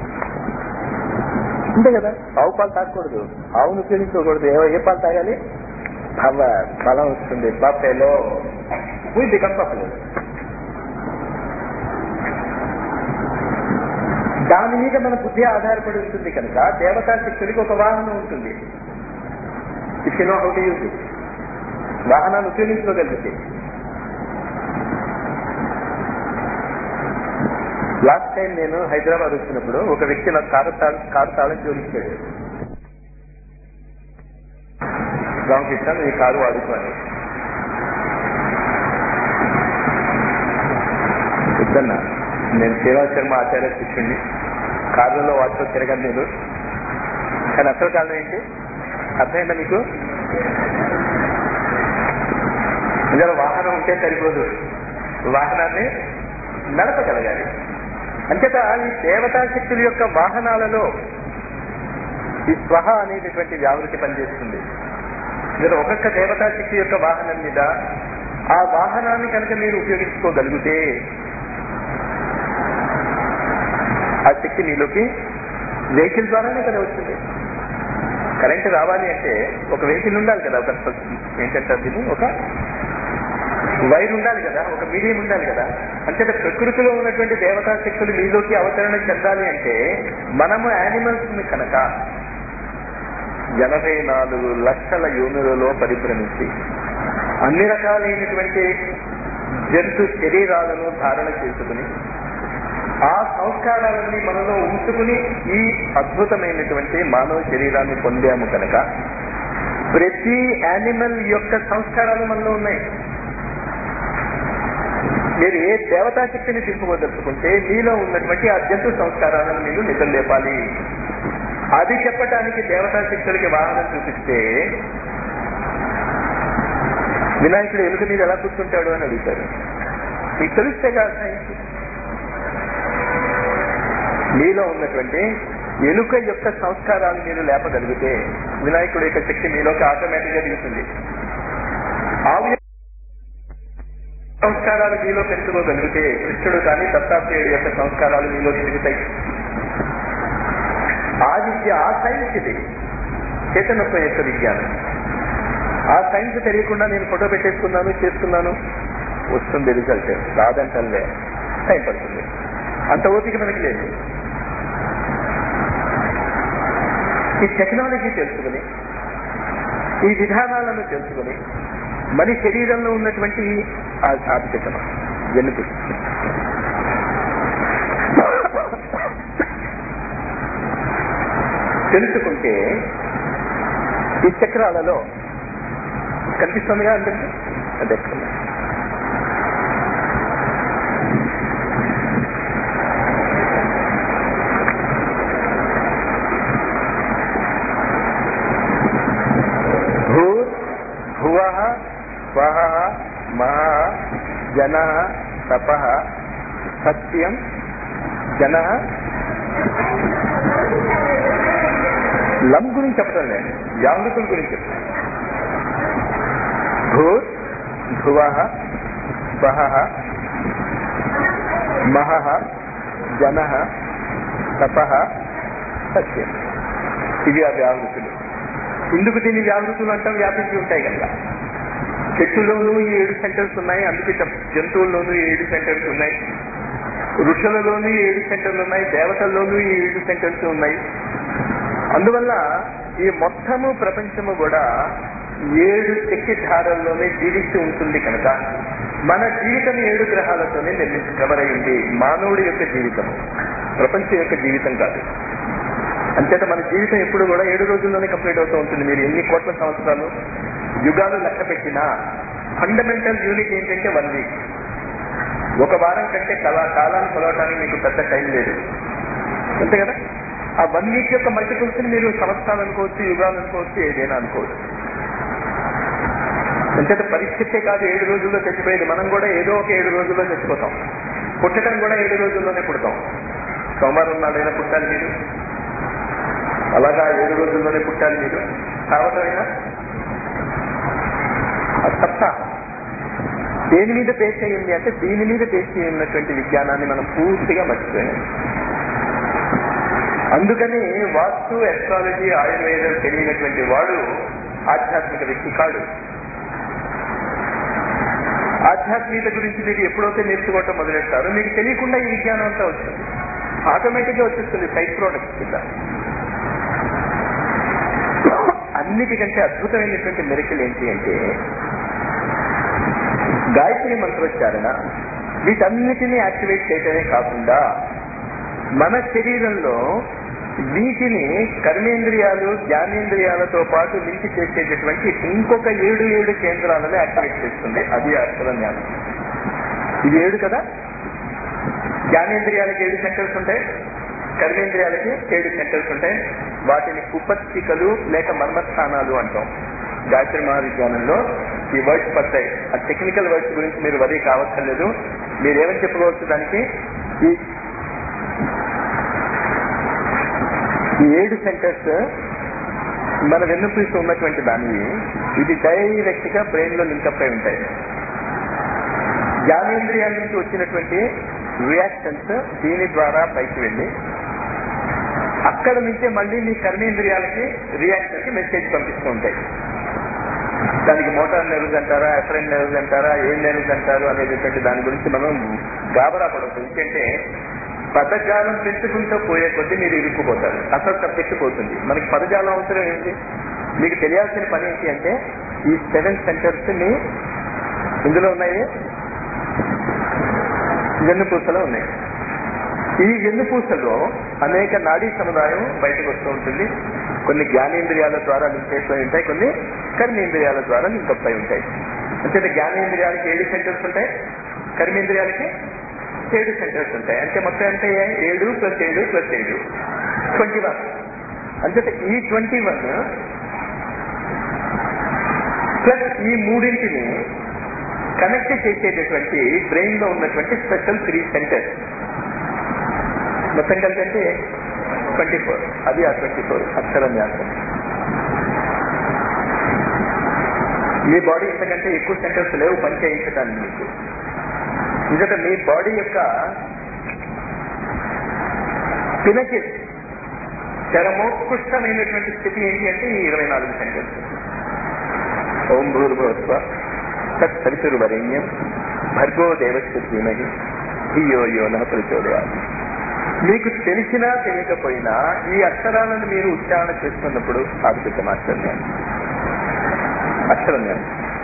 అంతే కదా ఆవు పాలు తాగకూడదు ఆవును ఉపయోగించుకోకూడదు ఏ ఏ పాలు తాగాలి భవ బలం వస్తుంది బఫెలో వీ బికమ్ బఫెలో దాని మీద మన బుద్ధి ఆధారపడి ఉంటుంది కనుక దేవతా శక్తుడికి ఒక వాహనం ఉంటుంది if you know how to use it వాహనాన్ని ఉపయోగించుకోగలిగితే లాస్ట్ టైం నేను హైదరాబాద్ వచ్చినప్పుడు ఒక వ్యక్తి నాకు కారు తాళం కారు తాళం జోడించాడు రామకృష్ణ ఈ కారు వాడుకోని వద్దన్నా నేను శ్రీరాజ్ శర్మ ఆచార్య శిష్యుడిని కారులలో వాటితో తిరగను నేను కానీ అసలు కారణం ఏంటి అర్థమైందా మీకు ఇందులో వాహనం ఉంటే సరిపోదు వాహనాన్ని నడపగలగాలి అంచేత ఈ దేవతా శక్తుల యొక్క వాహనాలలో ఈ స్వహ అనేటటువంటి వ్యావృతి పనిచేస్తుంది మీరు ఒక్కొక్క దేవతా శక్తి యొక్క వాహనం మీద ఆ వాహనాన్ని కనుక మీరు ఉపయోగించుకోగలిగితే ఆ శక్తి మీలోకి వెహికల్ ద్వారానే కదా వచ్చింది కరెంట్ రావాలి అంటే ఒక వెహికల్ ఉండాలి కదా ఒక ఏంటంటే దీన్ని ఒక వైర్ ఉండాలి కదా ఒక మీడియం ఉండాలి కదా అంటే ప్రకృతిలో ఉన్నటువంటి దేవతా శక్తులు మీలోకి అవతరణ చెందాలి అంటే మనము యానిమల్స్ ని కనుక ఎనభై నాలుగు లక్షల యోనులలో పరిభ్రమించి అన్ని రకాలైనటువంటి జంతు శరీరాలను ధారణ చేసుకుని ఆ సంస్కారాలన్నీ మనలో ఉంచుకుని ఈ అద్భుతమైనటువంటి మానవ శరీరాన్ని పొందాము కనుక ప్రతి యానిమల్ యొక్క సంస్కారాలు మనలో ఉన్నాయి మీరు ఏ దేవతా శక్తిని దింపుకోదలుచుకుంటే మీలో ఉన్నటువంటి ఆ జంతు సంస్కారాలను మీరు నిద్రలేపాలి అది చెప్పటానికి దేవతా శక్తులకి వాహనం చూపిస్తే వినాయకుడు ఎలుక మీద ఎలా కూర్చుంటాడు అని అడుగుతారు మీకు తెలిస్తే కాదు సైన్స్ మీలో ఉన్నటువంటి ఎలుక యొక్క సంస్కారాలు మీరు లేపగలిగితే వినాయకుడు యొక్క శక్తి మీలోకి ఆటోమేటిక్ గా దిగుతుంది ఆవు యొక్క సంస్కారాలు మీలో పెంచుకోగలిగితే కృష్ణుడు కానీ దత్తాత్రేయుడు యొక్క సంస్కారాలు మీలో తిరుగుతాయి ఆ విద్య ఆ సైన్స్ ఇది చైతన్యత్వం యొక్క విజ్ఞానం ఆ సైన్స్ తెలియకుండా నేను ఫోటో పెట్టేసుకున్నాను చేస్తున్నాను వస్తుంది రిజల్ట్ రాదంటే టైం పడుతుంది అంత ఓపిక మనకి లేదు ఈ టెక్నాలజీ తెలుసుకుని ఈ విధానాలను తెలుసుకుని మన శరీరంలో ఉన్నటువంటి ఆధిక్యతమ వెన్నుకు తెలుసుకుంటే ఈ చక్రాలలో కనిపిస్తుందిగా అందరికీ అదే భూ భువ స్వహ మహ జన తప సత్యం జన లం గురించి చెప్పడం లేదు యామృతుల గురించి చెప్తాను భూ భువ స్వహ మహ జన తప సత్యం ఇవి ఆ వ్యావృతులు ఇందుకు దీన్ని వ్యావృతులు అంటాం వ్యాపించి ఉంటాయి కనుక చెట్టులోనూ ఈ ఏడు సెంటర్స్ ఉన్నాయి అందుకే చెప్- జంతువుల్లోనూ ఈ ఏడు సెంటర్స్ ఉన్నాయి ఋషులలోనూ ఈ ఏడు సెంటర్లు ఉన్నాయి దేవతల్లోనూ ఈ ఏడు సెంటర్స్ ఉన్నాయి అందువల్ల ఈ మొత్తము ప్రపంచము కూడా ఏడు శక్తి ధారల్లోనే జీవిస్తూ ఉంటుంది కనుక మన జీవితం ఏడు గ్రహాలతోనే నిర్మించి కవర్ అయింది మానవుడి యొక్క జీవితం ప్రపంచం యొక్క జీవితం కాదు అంచేత మన జీవితం ఎప్పుడు కూడా ఏడు రోజుల్లోనే కంప్లీట్ అవుతూ ఉంటుంది మీరు ఎన్ని కోట్ల సంవత్సరాలు యుగాలు లెక్క పెట్టినా ఫండమెంటల్ యూనిట్ ఏంటంటే వన్ వీక్ ఒక వారం కంటే కళ కాలాన్ని కొలవటానికి మీకు పెద్ద టైం లేదు అంతే కదా ఆ వన్ వీక్ యొక్క మల్టిపుల్స్ ని మీరు సంవత్సరాలు అనుకోవచ్చు యుగాలు అనుకోవచ్చు ఏదైనా అనుకోవచ్చు అంచేత పరిస్థితే కాదు ఏడు రోజుల్లో చచ్చిపోయేది మనం కూడా ఏదో ఒక ఏడు రోజుల్లో చచ్చిపోతాం పుట్టడం కూడా ఏడు రోజుల్లోనే పుడతాం సోమవారం నాడైనా పుట్టాలి మీరు అలాగా ఏడు రోజుల్లోనే పుట్టాలి మీరు కావటమైనా అది తప్ప దేని మీద బేస్ అయ్యింది అంటే దీని మీద బేస్ అయి ఉన్నటువంటి విజ్ఞానాన్ని మనం పూర్తిగా మర్చిపోయాం అందుకని వాస్తు ఎస్ట్రాలజీ ఆయుర్వేదం తెలియనటువంటి వాడు ఆధ్యాత్మిక వ్యక్తి కాడు ఆధ్యాత్మికత గురించి మీరు ఎప్పుడైతే నేర్చుకోవటం మొదలెడతారో మీకు తెలియకుండా ఈ విజ్ఞానం అంతా వచ్చింది ఆటోమేటిక్ గా వచ్చేస్తుంది సైడ్ ప్రోడక్ట్ కింద అన్నిటికంటే అద్భుతమైనటువంటి మెరికల్ ఏంటి అంటే గాయత్రి మంత్రోచ్చారణ వీటన్నిటినీ యాక్టివేట్ చేయటమే కాకుండా మన శరీరంలో వీటిని కర్మేంద్రియాలు జ్ఞానేంద్రియాలతో పాటు లింక్ చేసేటటువంటి ఇంకొక ఏడు ఏడు కేంద్రాలను యాక్టివేట్ చేస్తుంది అది అక్షర జ్ఞానం ఇది ఏడు కదా జ్ఞానేంద్రియాలకి ఏడు సెంటర్స్ ఉంటాయి కర్మేంద్రియాలకి ఏడు సెంటర్స్ ఉంటాయి వాటిని ఉపస్థికలు లేక మర్మస్థానాలు అంటాం గాయత్రి మహావిజ్ఞానంలో ఈ వర్డ్స్ పడతాయి ఆ టెక్నికల్ వర్డ్స్ గురించి మీరు వరి కావక్కర్లేదు మీరు ఏమని చెప్పుకోవచ్చు దానికి ఈ ఈ ఏడు సెంటర్స్ మన వెన్నుపూసి ఉన్నటువంటి దానివి ఇది డైరెక్ట్ గా బ్రెయిన్ లో లింకప్ అయి ఉంటాయి జ్ఞానేంద్రియాల నుంచి వచ్చినటువంటి రియాక్షన్స్ దీని ద్వారా పైకి వెళ్ళి అక్కడ నుంచే మళ్ళీ మీ కర్మేంద్రియాలకి రియాక్షన్ కి మెసేజ్ పంపిస్తూ ఉంటాయి దానికి మోటార్ నెర్వ్స్ అంటారా ఎఫరెంట్ నెర్వ్స్ అంటారా ఏం నెర్వ్స్ అంటారు అనేటటువంటి దాని గురించి మనం గాబరా పడవచ్చు ఎందుకంటే పదజాలం పెంచుకుంటూ పోయే కొద్దీ మీరు ఇరుక్కుపోతారు అసలు సబ్జెక్ట్ పోతుంది మనకి పదజాలం అవసరం ఏంటి మీకు తెలియాల్సిన పని ఏంటి అంటే ఈ సెవెన్ సెంటర్స్ ని ఇందులో ఉన్నాయి వెన్నుపూసలో ఉన్నాయి ఈ వెన్నుపూసలో అనేక నాడీ సముదాయం బయటకు వస్తూ ఉంటుంది కొన్ని జ్ఞానేంద్రియాల ద్వారా లింక్ అయి ఉంటాయి కొన్ని కర్మేంద్రియాల ద్వారా లింకప్ అయి ఉంటాయి అంటే జ్ఞానేంద్రియాలకి ఏడు సెంటర్స్ ఉంటాయి కర్మేంద్రియాలకి ఏడు సెంటర్స్ ఉంటాయి అంటే మొత్తం అంటే ఏడు ప్లస్ ఏడు ప్లస్ ఏడు ట్వంటీ వన్ అంటే ఈ ట్వంటీ వన్ ప్లస్ ఈ మూడింటిని కనెక్ట్ చేసేటటువంటి బ్రెయిన్ లో ఉన్నటువంటి స్పెషల్ త్రీ సెంటర్స్ మొత్తం కలిసి అంటే ట్వంటీ ఫోర్ అది ఆ ట్వంటీ ఫోర్ అక్షర న్యాసం మీ బాడీ ఇంతకంటే ఎక్కువ సెంటర్స్ లేవు పని చేయించడానికి మీకు ఎందుకంటే మీ బాడీ యొక్క పినకిల్ చరమోత్కృష్టమైనటువంటి స్థితి ఏంటి అంటే ఈ ఇరవై నాలుగు సెంటర్స్ ఓం భూర్భవస్వ తత్ సవితుర్వరేణ్యం భర్గో దేవస్య ధీమహి ధియో యోన ప్రచోదయాలి మీకు తెలిసినా తెలియకపోయినా ఈ అక్షరాలను మీరు ఉచ్చారణ చేస్తున్నప్పుడు ఆదిపితం అక్షరం అక్షరం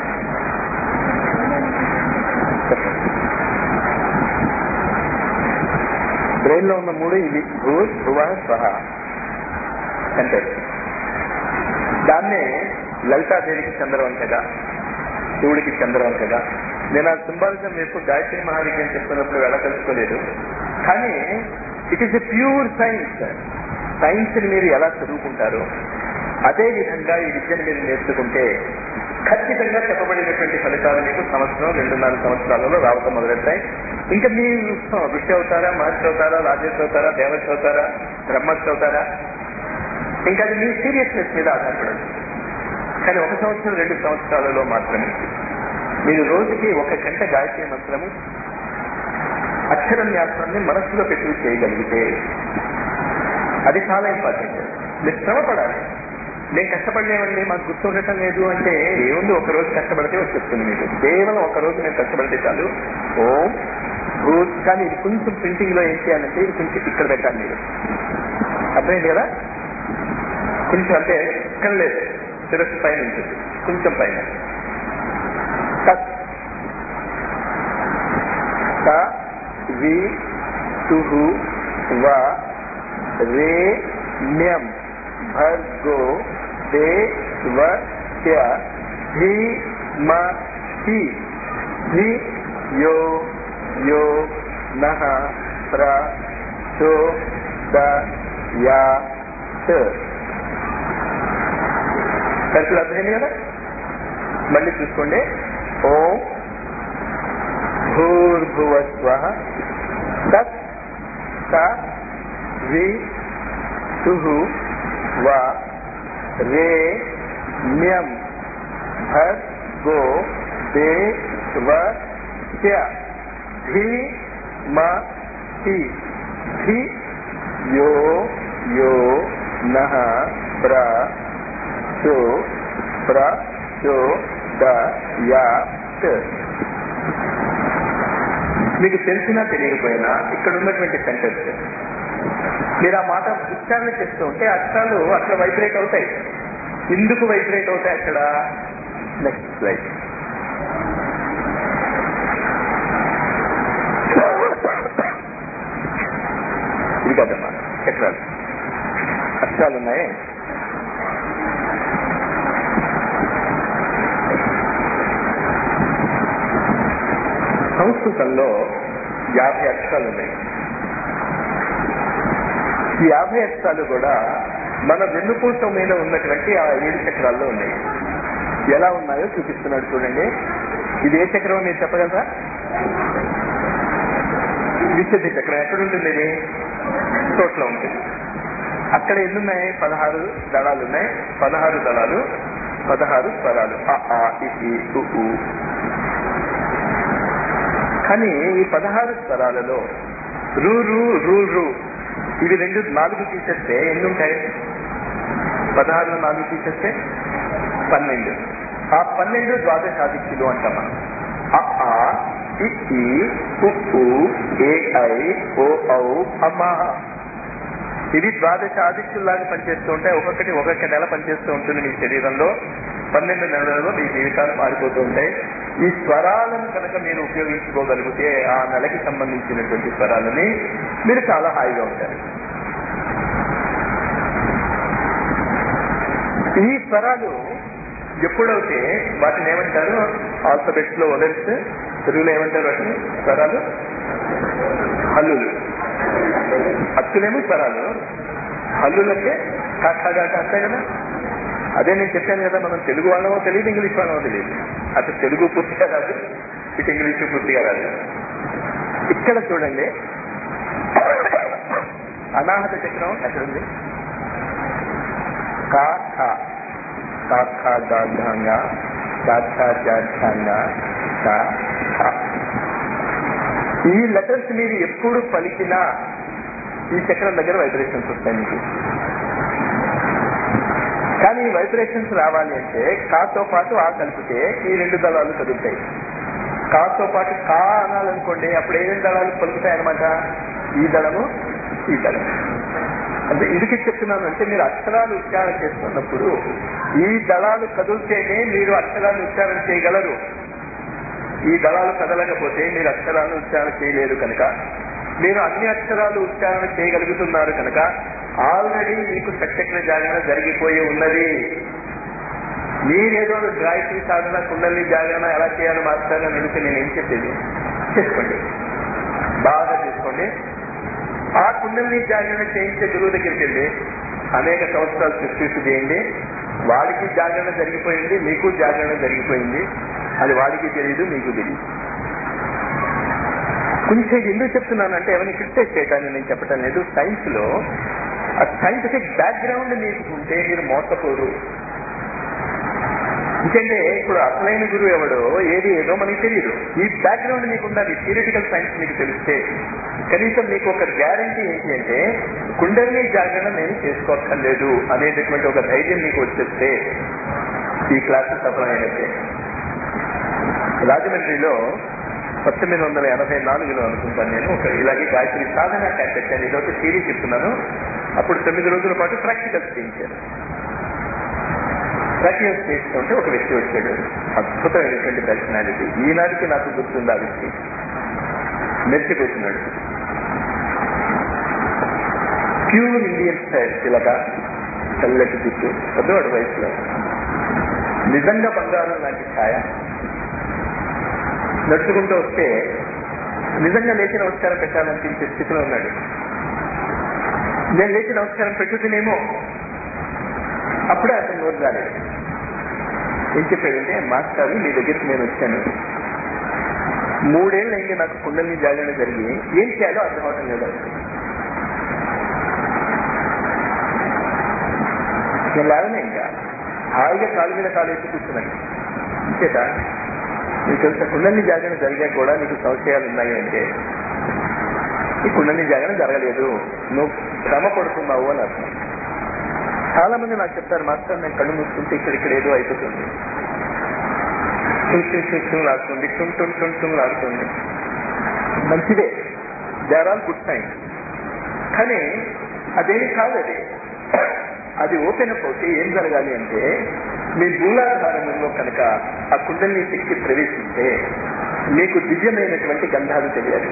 బ్రెయిన్ లో ఉన్న మూడు ఇవి భూ భువ స్వహ సెంటర్స్ దాన్నే లలితాదేవికి చంద్రవంకగా శివుడికి చంద్రవంకగా నేను ఆ సింబాలిజం మీకు గాయత్రి మహావిద్యం చెప్తున్నప్పుడు వెళ్ళదలుచుకోలేదు కానీ it is a pure science science ని మీరు ఎలా చదువుకుంటారో అదే విధంగా ఈ విద్యను మీరు నేర్చుకుంటే ఖచ్చితంగా చెప్పబడినటువంటి ఫలితాలు మీకు సంవత్సరం రెండున్నర సంవత్సరాలలో రావటం మొదలెడతాయి ఇంకా మీ ఋషి అవుతారా మహర్షి అవుతారా రాజేష్ అవుతారా దేవత అవుతారా బ్రహ్మర్షి అవుతారా ఇంకా అది మీ సీరియస్నెస్ మీద ఆధారపడదు కానీ ఒక సంవత్సరం రెండు సంవత్సరాలలో మాత్రమే మీరు రోజుకి ఒక గంట గాయత్రి మంత్రము అక్షర న్యాసాన్ని మనస్సులో పెట్టి చేయగలిగితే అది చాలా ఇంపార్టెంట్ మీరు శ్రమ పడాలి నేను కష్టపడలేమండి మాకు గుర్తుండటం లేదు అంటే ఏముంది ఒక రోజు కష్టపడితే వచ్చేస్తుంది మీకు కేవలం ఒక రోజు నేను కష్టపడితే చాలు ఓం భూత్ కానీ ఇది కొంచెం ప్రింటింగ్ లో ఏం చేయాలంటే ఇది కొంచెం ఇక్కడ పెట్టాలి మీరు అర్థమైంది కదా కొంచెం అంటే ఇక్కడ లేదు శిరస్సు పైన ఉంటుంది కొంచెం పైన తత్ త వి తుహు వ రే మ్యం భర్గో దేవస్య ధీమహి ధి యో యో నః ప్ర చో ద యా కరెక్ట్ అర్థమైంది కదా మళ్ళీ చూసుకోండి ఓం భూర్భువస్వ తత్ స వి తుహు వ రే మ్యం భర్ గో దేవ ధీ మ తి ధి యో యో నః ప్ర చో ప్ర చో ద యా మీకు తెలిసినా తెలియకపోయినా ఇక్కడ ఉన్నటువంటి సెంటెన్స్ మీరు ఆ మాట ఉచ్చారణ చేస్తూ ఉంటే అక్షరాలు అక్కడ వైబ్రేట్ అవుతాయి ఎందుకు వైబ్రేట్ అవుతాయి అక్కడ నెక్స్ట్ స్లైడ్ ఇది కదమ్మా చక్రాలు అక్షరాలు ఉన్నాయి సంస్కృతంలో యాభై అక్షరాలు ఉన్నాయి ఈ యాభై అక్షరాలు కూడా మన వెన్నుపూస మీద ఉన్నటువంటి ఆ ఏడు చక్రాల్లో ఉన్నాయి ఎలా ఉన్నాయో చూపిస్తున్నాడు చూడండి ఇది ఏ చక్రం మీరు చెప్పగలరా విశుద్ధి చక్రం ఎక్కడ ఉంటుంది ఇది చోట్ల ఉంటుంది అక్కడ ఎన్నున్నాయి పదహారు దళాలు ఉన్నాయి పదహారు దళాలు పదహారు స్వరాలు అ, ఆ, ఇ, ఈ, ఉ, ఊ. కానీ ఈ పదహారు స్వరాలలో రు రు రు రు ఇవి రెండు నాలుగు తీసేస్తే ఎన్ని ఉంటాయి పదహారులో నాలుగు తీసేస్తే పన్నెండు ఆ పన్నెండు ద్వాదశాదిత్యులు అంటాం మనం అ, ఆ ఇ, ఈ, ఉ, ఊ, ఏ ఐ ఓ ఔ అమ్మా ఇవి ద్వాదశ ఆదిత్యుల్లాగా పనిచేస్తూ ఉంటాయి ఒక్కొక్కటి ఒక్కొక్క నెల పనిచేస్తూ ఉంటుంది మీ శరీరంలో పన్నెండు నెలలలో మీ జీవితాలు మారిపోతూ ఉంటాయి ఈ స్వరాలను కనుక మీరు ఉపయోగించుకోగలిగితే ఆ నెలకి సంబంధించినటువంటి స్వరాలని మీరు చాలా హాయిగా ఉంటారు ఈ స్వరాలు ఎప్పుడైతే వాటిని ఏమంటారు ఆల్ఫబెట్స్ లో వదలిస్తే తెలుగులో ఏమంటారు వాటిని స్వరాలు హల్లులు అచ్చులేమో స్వరాలు హల్లులకే కాకాగా కాస్తాయి కదా అదే నేను చెప్పాను కదా మనం తెలుగు వాళ్ళమో తెలియదు ఇంగ్లీష్ వాళ్ళమో తెలియదు అటు తెలుగు పూర్తిగా రాదు ఇటు ఇంగ్లీష్ పూర్తిగా రాదు ఇక్కడ చూడండి అనాహత చక్రం ఎక్కడుంది కా ఖా కా ఖా గా ఘాంగా కా ఖా జా ఘాంగా కా ఖా ఈ లెటర్స్ మీరు ఎప్పుడు పలికినా ఈ చక్రం దగ్గర వైబ్రేషన్స్ వస్తాయి మీకు కానీ ఈ వైబ్రేషన్స్ రావాలి అంటే కాతో పాటు ఆ కలిపితే ఈ రెండు దళాలు కదులుతాయి కాతో పాటు కా అనాలనుకోండి అప్పుడు ఏ రెండు దళాలు పలుకుతాయి అనమాట ఈ దళము ఈ దళం అంటే ఇదికి చెప్తున్నాను అంటే మీరు అక్షరాలు ఉచ్చారణ చేస్తున్నప్పుడు ఈ దళాలు కదులుతేనే మీరు అక్షరాలు ఉచ్చారణ చేయగలరు ఈ దళాలు కదలకపోతే మీరు అక్షరాలను ఉచ్చారణ చేయలేరు కనుక మీరు అన్ని అక్షరాలు ఉచ్చారణ చేయగలుగుతున్నారు కనుక ఆల్రెడీ మీకు సచక్ర జాగరణ జరిగిపోయి ఉన్నది మీరేదో గాయత్రి సాధన కుండలి జాగరణ ఎలా చేయాలో మాస్టర్ అని అడిగితే నేను ఏం చెప్పేది చేసుకోండి బాగా చేసుకోండి ఆ కుండలిని జాగరణ చేయించే గురువు దగ్గరికి వెళ్ళి అనేక సంవత్సరాలు సృష్టిస్తూ చేయండి వాడికి జాగరణ జరిగిపోయింది మీకు జాగరణ జరిగిపోయింది అది వాడికి తెలియదు మీకు తెలియదు కొంచెం ఎందుకు చెప్తున్నానంటే ఎవరిని క్రిటిసైజ్ చేయడానికి నేను చెప్పటం లేదు సైన్స్ లో ఆ సైంటిఫిక్ బ్యాక్గ్రౌండ్ మీకు ఉంటే మీరు మోసపోరు ఎందుకంటే ఇప్పుడు అసలైన గురువు ఎవడో ఏది ఏదో మనకి తెలియదు ఈ బ్యాక్గ్రౌండ్ మీకు ఉండాలి థియరిటికల్ సైన్స్ మీకు తెలిస్తే కనీసం మీకు ఒక గ్యారంటీ ఏంటి అంటే కుండలిని జాగరణ నేను చేసుకోక్కర్లేదు అనేటటువంటి ఒక ధైర్యం మీకు వచ్చేస్తే ఈ క్లాసు సఫలమైనట్టే రాజమండ్రిలో పంతొమ్మిది వందల ఎనభై నాలుగులో అనుకుంటాను నేను ఒక ఇలాగే గాయత్రి సాధన క్యాంప్ పెట్టాను ఇదొక థియరీ చెప్తున్నాను అప్పుడు తొమ్మిది రోజుల పాటు ప్రాక్టికల్స్ చేయించాను ప్రాక్టికల్స్ చేస్తుంటే ఒక వ్యక్తి వచ్చాడు అద్భుతమైనటువంటి పర్సనాలిటీ ఈనాటికి నాకు గుర్తుంది ఆ వ్యక్తి మెచ్చిపోతున్నాడు ప్యూర్ ఇండియన్ స్టైల్ చిలక చల్లటి జుట్టు పెద్దవాడు వయసులో నిజంగా బంగారం లాంటి ఛాయ నడుచుకుంటూ వస్తే నిజంగా లేచి నమస్కారం పెట్టాలనిపించే స్థితిలో ఉన్నాడు నేను లేచి నమస్కారం పెట్టుకునేమో అప్పుడే అతను నోరు రాలేదు ఏం చెప్పాడంటే మాస్టర్ మీ దగ్గరికి నేను వచ్చాను మూడేళ్ళు అయింది నాకు కుండలిని జాగరణ జరిగి ఏం చేయాలో అర్థం అవటం లేదు నేను లేవనే ఇంకా హాయిగా కాలు మీద కాలు వేసి కూర్చున్నాను ఇంకేట నీకు తెలుసా కుండలిని జాగరణ జరిగాక కూడా నీకు సంశయాలు ఉన్నాయి అంటే ఈ కుండలిని జాగరణ జరగలేదు నువ్వు శ్రమ పడుతున్నావు అని అర్థం చాలా మంది నాకు చెప్తారు మాస్టర్ నేను కళ్ళు మూసుకుంటే ఇక్కడ ఇక్కడ ఏదో అయిపోతుంది చుం చుం చుం చుం లాడుతుంది చుం టుం టుం టుం లాడుతుంది మంచిదే they are all good sign కానీ అదేమి కాదు అది అది ఓపెన్ అప్ అవుతే ఏం జరగాలి అంటే మీ మూలాధారంలో కనుక ఆ కుండలిని శక్తి ప్రవేశిస్తే మీకు దివ్యమైనటువంటి గంధాలు తెలియాలి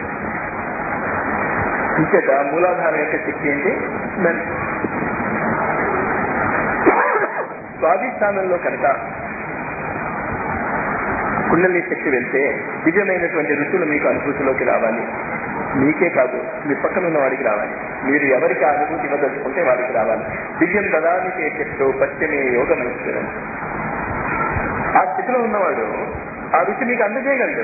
ఇంకేట మూలాధారం యొక్క శక్తి ఏంటి స్మెల్ స్వాధిష్టానంలో కనుక కుండలి శక్తి వెళ్తే దివ్యమైనటువంటి రుచులు మీకు అనుభూతిలోకి రావాలి మీకే కాదు మీ పక్కన ఉన్న వారికి రావాలి మీరు ఎవరికి ఆ అనుభూతి ఇవ్వదలుచుకుంటే వారికి రావాలి దివ్యం దదానికి చెట్టు పశ్చిమే యోగమైశ్వరం ఆ స్థితిలో ఉన్నవాడు ఆ రుచి మీకు అందజేయగలడు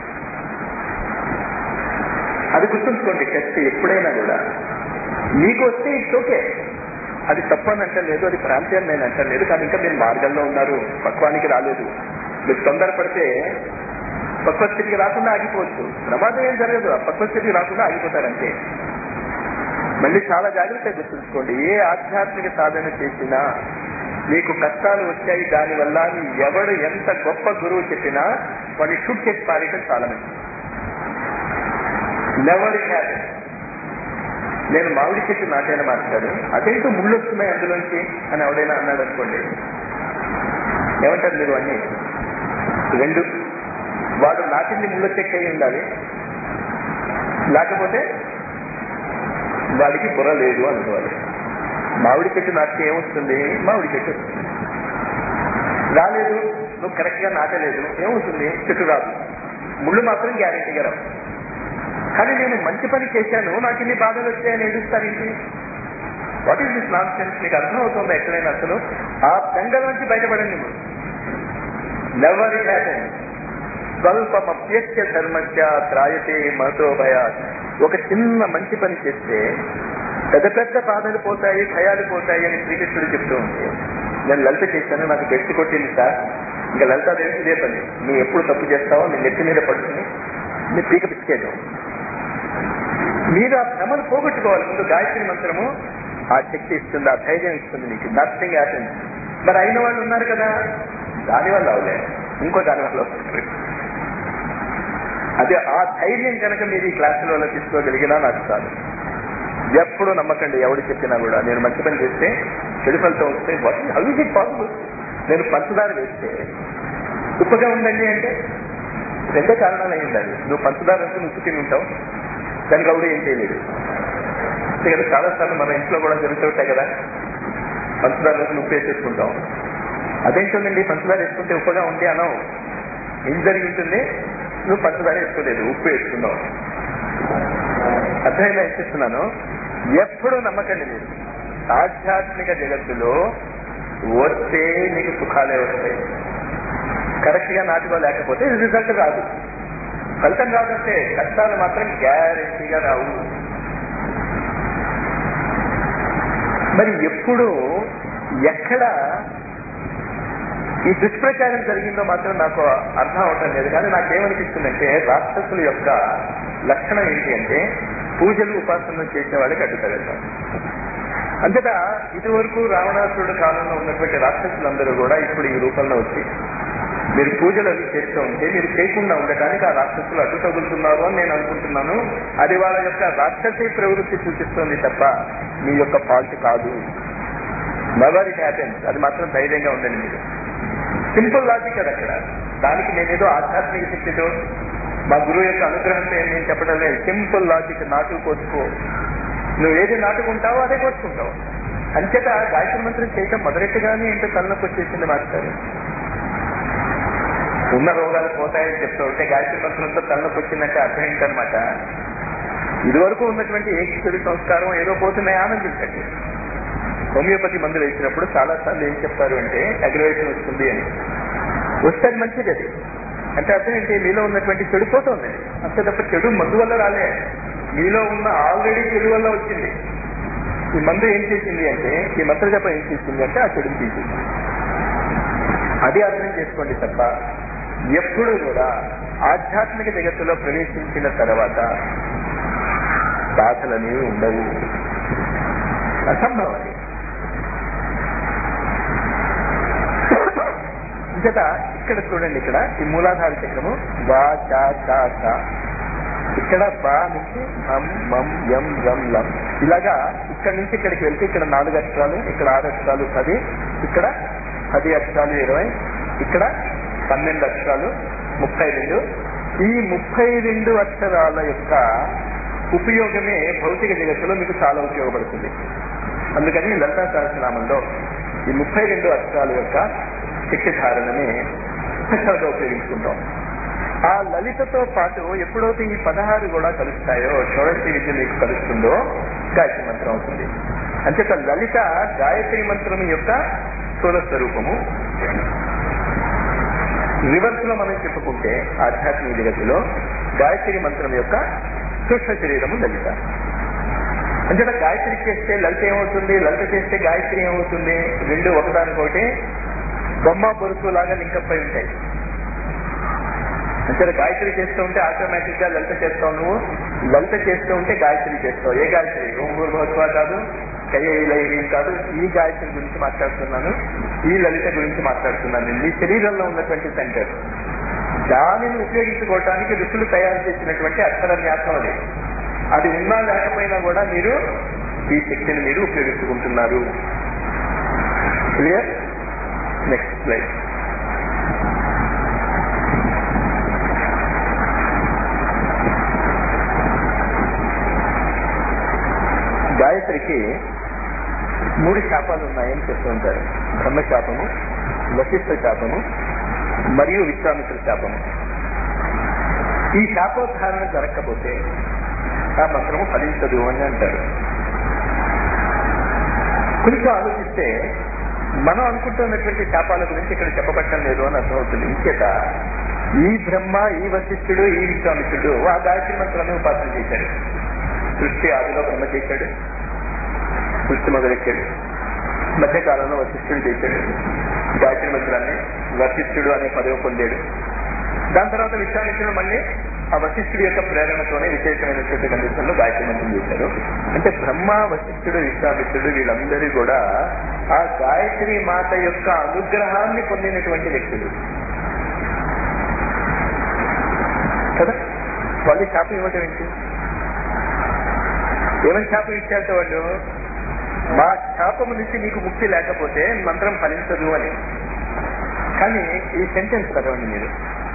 అది గుర్తుంచుకోండి టెస్ట్ ఎప్పుడైనా కూడా మీకు వస్తే ఇట్స్ ఓకే అది తప్పని అంటలేదు అది ప్రాంతీయం నేను అంటలేదు కానీ ఇంకా మీరు మార్గంలో ఉన్నారు పక్వానికి రాలేదు మీరు తొందరపడితే పక్వ స్థితికి రాకుండా ఆగిపోవచ్చు ప్రమాదం ఏం జరగదు ఆ పక్వ స్థితికి రాకుండా ఆగిపోతారంటే మళ్ళీ చాలా జాగ్రత్తగా గుర్తుంచుకోండి ఏ ఆధ్యాత్మిక సాధన చేసినా మీకు కష్టాలు వచ్చాయి దానివల్ల ఎవడు ఎంత గొప్ప గురువు చెప్పినా వాడిని షూట్ చేసి పారేయటం చాలా మంది నెవర్ హ్యాడ్ నేను మామిడి చెట్టు నాటాను మాట్లాడు అదేంటో ముళ్ళు వస్తున్నాయి అందులోంచి అని ఎవడైనా అన్నాడు అనుకోండి ఏమంటారు మీరు అన్ని రెండు వాడు నాటింది ముళ్ళ చెట్టు అయి ఉండాలి లేకపోతే వాడికి బుర్ర లేదు అనుకోవాలి మామిడి చెట్టు నాటితే ఏమొస్తుంది మామిడి చెట్టు వస్తుంది రాలేదు నువ్వు కరెక్ట్ గా నాటలేదు ఏమవుతుంది చెట్టు రాదు ముళ్ళు మాత్రం గ్యారెంటీగా రావు కానీ నేను మంచి పని చేశాను నాకు ఇన్ని బాధలు వచ్చాయని ఏడుస్తారేంటి what is this nonsense మీకు అర్థం అవుతుందా ఎక్కడైనా అసలు ఆ బెంగల్ నుంచి బయటపడండి మీరు నెవర్ హ్యాపెన్ స్వల్పమప్యస్య ధర్మస్య త్రాయతే మహతో భయ ఒక చిన్న మంచి పని చేస్తే పెద్ద పెద్ద బాధలు పోతాయి భయాలు పోతాయి అని శ్రీకృష్ణుడు చెప్తూ ఉంటే నేను లలిత చేశాను నాకు గట్టి కొట్టింది సార్ ఇంకా లలిత దేవి ఇదే పని నువ్వు ఎప్పుడు తప్పు చేస్తావో నీ నెత్తి మీద పడుతుంది నీ పీక పిచ్చేద్దాం మీరు ఆ భ్రమను పోగొట్టుకోవాలి ముందు గాయత్రి మంత్రము ఆ శక్తి ఇస్తుంది ఆ ధైర్యం ఇస్తుంది మీకు నథింగ్ హ్యాపెన్ మరి అయిన వాళ్ళు ఉన్నారు కదా దాని వల్ల అవలేదు ఇంకో దాని వల్ల వస్తుంది అదే ఆ ధైర్యం కనుక మీరు ఈ క్లాసులలో తీసుకోగలిగినా నాకు చాలు ఎప్పుడు నమ్మకండి ఎవడు చెప్పినా కూడా నేను మంచి పని చేస్తే చెడు ఫలితం వస్తే హౌ ఇస్ ఇట్ పాసిబుల్ నేను పంచదార వేస్తే ఉప్పుగా ఉందండి అంటే రెండే కారణాలు అయి ఉండాలి నువ్వు పంచదార వేస్తే నువ్వు తిని ఉంటావు దానికి ఆవిడ ఏం చేయలేదు అంతే కదా చాలా సార్లు మన ఇంట్లో కూడా జరుగుతుంటాయి కదా పంచదార వేసి ఉప్పు వేసేసుకుంటాం అదేంటండి పంచదార వేసుకుంటే ఉప్పుగా ఉంది అనం ఏం జరిగి ఉంటుంది నువ్వు పంచదార వేసుకోలేదు ఉప్పు వేసుకున్నావు అర్థమైనా ఇచ్చిస్తున్నాను ఎప్పుడూ నమ్మకండి మీరు ఆధ్యాత్మిక జగత్తులో వస్తే నీకు సుఖాలే వస్తాయి కరెక్ట్ గా నాటుకోలేకపోతే రిజల్ట్ రాదు ఫలితం రాదంటే కష్టాలు మాత్రం గ్యారెంటీగా రావు మరి ఎప్పుడు ఎక్కడ ఈ దుష్ప్రచారం జరిగిందో మాత్రం నాకు అర్థం అవటం లేదు కానీ నాకేమనిపిస్తుందంటే రాక్షసుల యొక్క లక్షణం ఏంటి అంటే పూజలు ఉపాసనలు చేసే వాళ్ళకి అడ్డుతగలరు అంతటా ఇదివరకు రావణాసురుడు కాలంలో ఉన్నటువంటి రాక్షసులందరూ కూడా ఇప్పుడు ఈ రూపంలో వచ్చి మీరు పూజలు అవి చేస్తూ ఉంటే మీరు చేయకుండా ఉండటానికి ఆ రాక్షసులు అడ్డు తగులుతున్నారు అని నేను అనుకుంటున్నాను అది వాళ్ళ యొక్క రాక్షసీ ప్రవృత్తి సూచిస్తుంది తప్ప మీ యొక్క ఫాల్ట్ కాదు నెవర్ ఇట్ హ్యాపెన్స్ అది మాత్రం ధైర్యంగా ఉండండి మీరు సింపుల్ లాజిక్ అది అక్కడ దానికి నేనేదో ఆధ్యాత్మిక శక్తితో మా గురువు యొక్క అనుగ్రహంతో ఏం నేను చెప్పడం లేదు సింపుల్ లాజిక్ నాటు కోసుకో నువ్వు ఏది నాటుకుంటావో అదే కోసుకుంటావు అంచేత గాయత్రి మంత్రం చేయటం మొదలెట్టుగానే ఇంత తలనొప్పి వచ్చేసింది మాస్టర్ ఉన్న రోగాలు పోతాయని చెప్తూ ఉంటే గాయత్రి మంత్రంతో తలనొప్పి వచ్చిందంటే అర్థం ఏంటనమాట ఇదివరకు ఉన్నటువంటి ఏ చెడు సంస్కారం ఏదో పోతున్నాయి ఆనందించండి హోమియోపతి మందులు వేసినప్పుడు చాలా సార్లు ఏం చెప్తారు అంటే అగ్రవేషన్ వస్తుంది అని వస్తే అది మంచిది అది అంటే అర్థం ఏంటి మీలో ఉన్నటువంటి చెడు పోతుంది అంతే తప్ప చెడు మందు వల్ల రాలే మీలో ఉన్న ఆల్రెడీ చెడు వల్ల వచ్చింది ఈ మందు ఏం చేసింది అంటే ఈ మంత్ర జపం ఏం చేసింది అంటే ఆ చెడుని తీసింది అది అర్థం చేసుకోండి తప్ప ఎప్పుడు కూడా ఆధ్యాత్మిక జగత్తులో ప్రవేశించిన తర్వాత బాధలనేవి ఉండవు అసంభవం అది ఇంకట ఇక్కడ చూడండి ఇక్కడ ఈ మూలాధార చక్రము వా చా చా చా ఇక్కడ బా నుంచి హం మం యం రం లం ఇలాగా ఇక్కడ నుంచి ఇక్కడికి వెళ్తే ఇక్కడ నాలుగు అక్షరాలు ఇక్కడ ఆరు అక్షరాలు పది ఇక్కడ పది అక్షరాలు ఇరవై ఇక్కడ పన్నెండు అక్షరాలు ముప్పై రెండు ఈ ముప్పై రెండు అక్షరాల యొక్క ఉపయోగమే భౌతిక జగత్తులో మీకు చాలా ఉపయోగపడుతుంది అందుకని లలితా సహస్రనామంలో ఈ ముప్పై రెండు అక్షరాల యొక్క శక్తి ధారణని స్పెషల్గా ఉపయోగించుకుంటాం ఆ లలితతో పాటు ఎప్పుడైతే ఈ పదహారు కూడా కలుస్తాయో షోడశి విద్య మీకు కలుస్తుందో గాయత్రి మంత్రం అవుతుంది అంచేత లలిత గాయత్రి మంత్రం యొక్క స్థూల స్వరూపము రివర్స్ లో మనం చెప్పుకుంటే ఆధ్యాత్మిక జగత్తులో గాయత్రి మంత్రం యొక్క సూక్ష్మ శరీరము లలిత అంచేత గాయత్రి చేస్తే లలిత ఏమవుతుంది లలిత చేస్తే గాయత్రి ఏమవుతుంది రెండు ఒకదానికొకటి బొమ్మ బొరుసు లాగా లింకప్ అయి ఉంటాయి అంటే గాయత్రి చేస్తూ ఉంటే ఆటోమేటిక్ గా లలిత చేస్తావు నువ్వు లలిత చేస్తూ ఉంటే గాయత్రి చేస్తావు ఏ గాయత్రి ఓం భూర్భవత్వ కాదు కయ్యేం కాదు ఈ గాయత్రి గురించి మాట్లాడుతున్నాను ఈ లలిత గురించి మాట్లాడుతున్నాను నీ శరీరంలో ఉన్నటువంటి సెంటర్ దానిని ఉపయోగించుకోవటానికి ఋషులు తయారు చేసినటువంటి అక్షర న్యాసం అది అది ఉన్నా లేకపోయినా కూడా మీరు ఈ శక్తిని మీరు ఉపయోగించుకుంటున్నారు క్లియర్ నెక్స్ట్ స్లైడ్ గాయత్రికి మూడు శాపాలు ఉన్నాయని చెప్తూ ఉంటారు బ్రహ్మశాపము వశిష్ఠ శాపము మరియు విశ్వామిత్ర శాపము ఈ శాపోద్ధారణ జరగకపోతే ఆ మంత్రము ఫలించదు అని అంటారు కొంచెం ఆలోచిస్తే మనం అనుకుంటున్నటువంటి శాపాల గురించి ఇక్కడ చెప్పబట్టం లేదు అని అర్థమవుతుంది ఇంకేత ఈ బ్రహ్మ ఈ వశిష్ఠుడు ఈ విశ్వామిత్రుడు ఆ గాయత్రి మంత్రాన్ని ఉపాసన చేశాడు సృష్టి ఆదిలో బ్రహ్మ చేశాడు సృష్టి మొదలెట్టాడు మధ్యకాలంలో వశిష్ఠుడు చేశాడు గాయత్రి మంత్రాన్ని వశిష్ఠుడు అనే పదవి పొందాడు దాని తర్వాత విశ్వామిత్రుడు మళ్ళీ ఆ వశిష్ఠుడి యొక్క ప్రేరణతోనే విశేషమైనటువంటి కండిషన్లో గాయత్రి మంత్రం చేశారు అంటే బ్రహ్మ వశిష్ఠుడు విశ్వామిత్రుడు వీళ్ళందరూ కూడా ఆ గాయత్రి మాత యొక్క అనుగ్రహాన్ని పొందినటువంటి వ్యక్తులు కదా వాళ్ళు శాపం ఇవ్వటం ఏంటి ఏమని శాపం ఇచ్చారు వాళ్ళు మా శాపము నుంచి నీకు ముక్తి లేకపోతే మంత్రం ఫలించదు అని కానీ ఈ సెంటెన్స్ చదవండి మీరు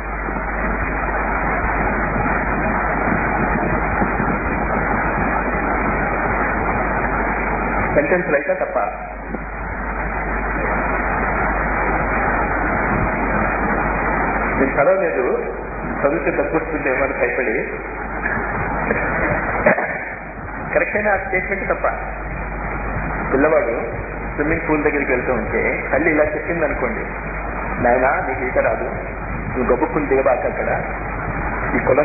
సెంటెన్స్ రైటా తప్ప నేను చదవలేదు చదివితే తప్పు వస్తుందేమో అని భయపడి కరెక్ట్ అయిన ఆ స్టేట్మెంట్ తప్ప పిల్లవాడు స్విమ్మింగ్ పూల్ దగ్గరికి వెళ్తూ ఉంటే తల్లి ఇలా చెప్పింది అనుకోండి నాయన నీకు ఈత రాదు నువ్వు గబ్బుక్కుని దిగబాక అక్కడ ఈ కులం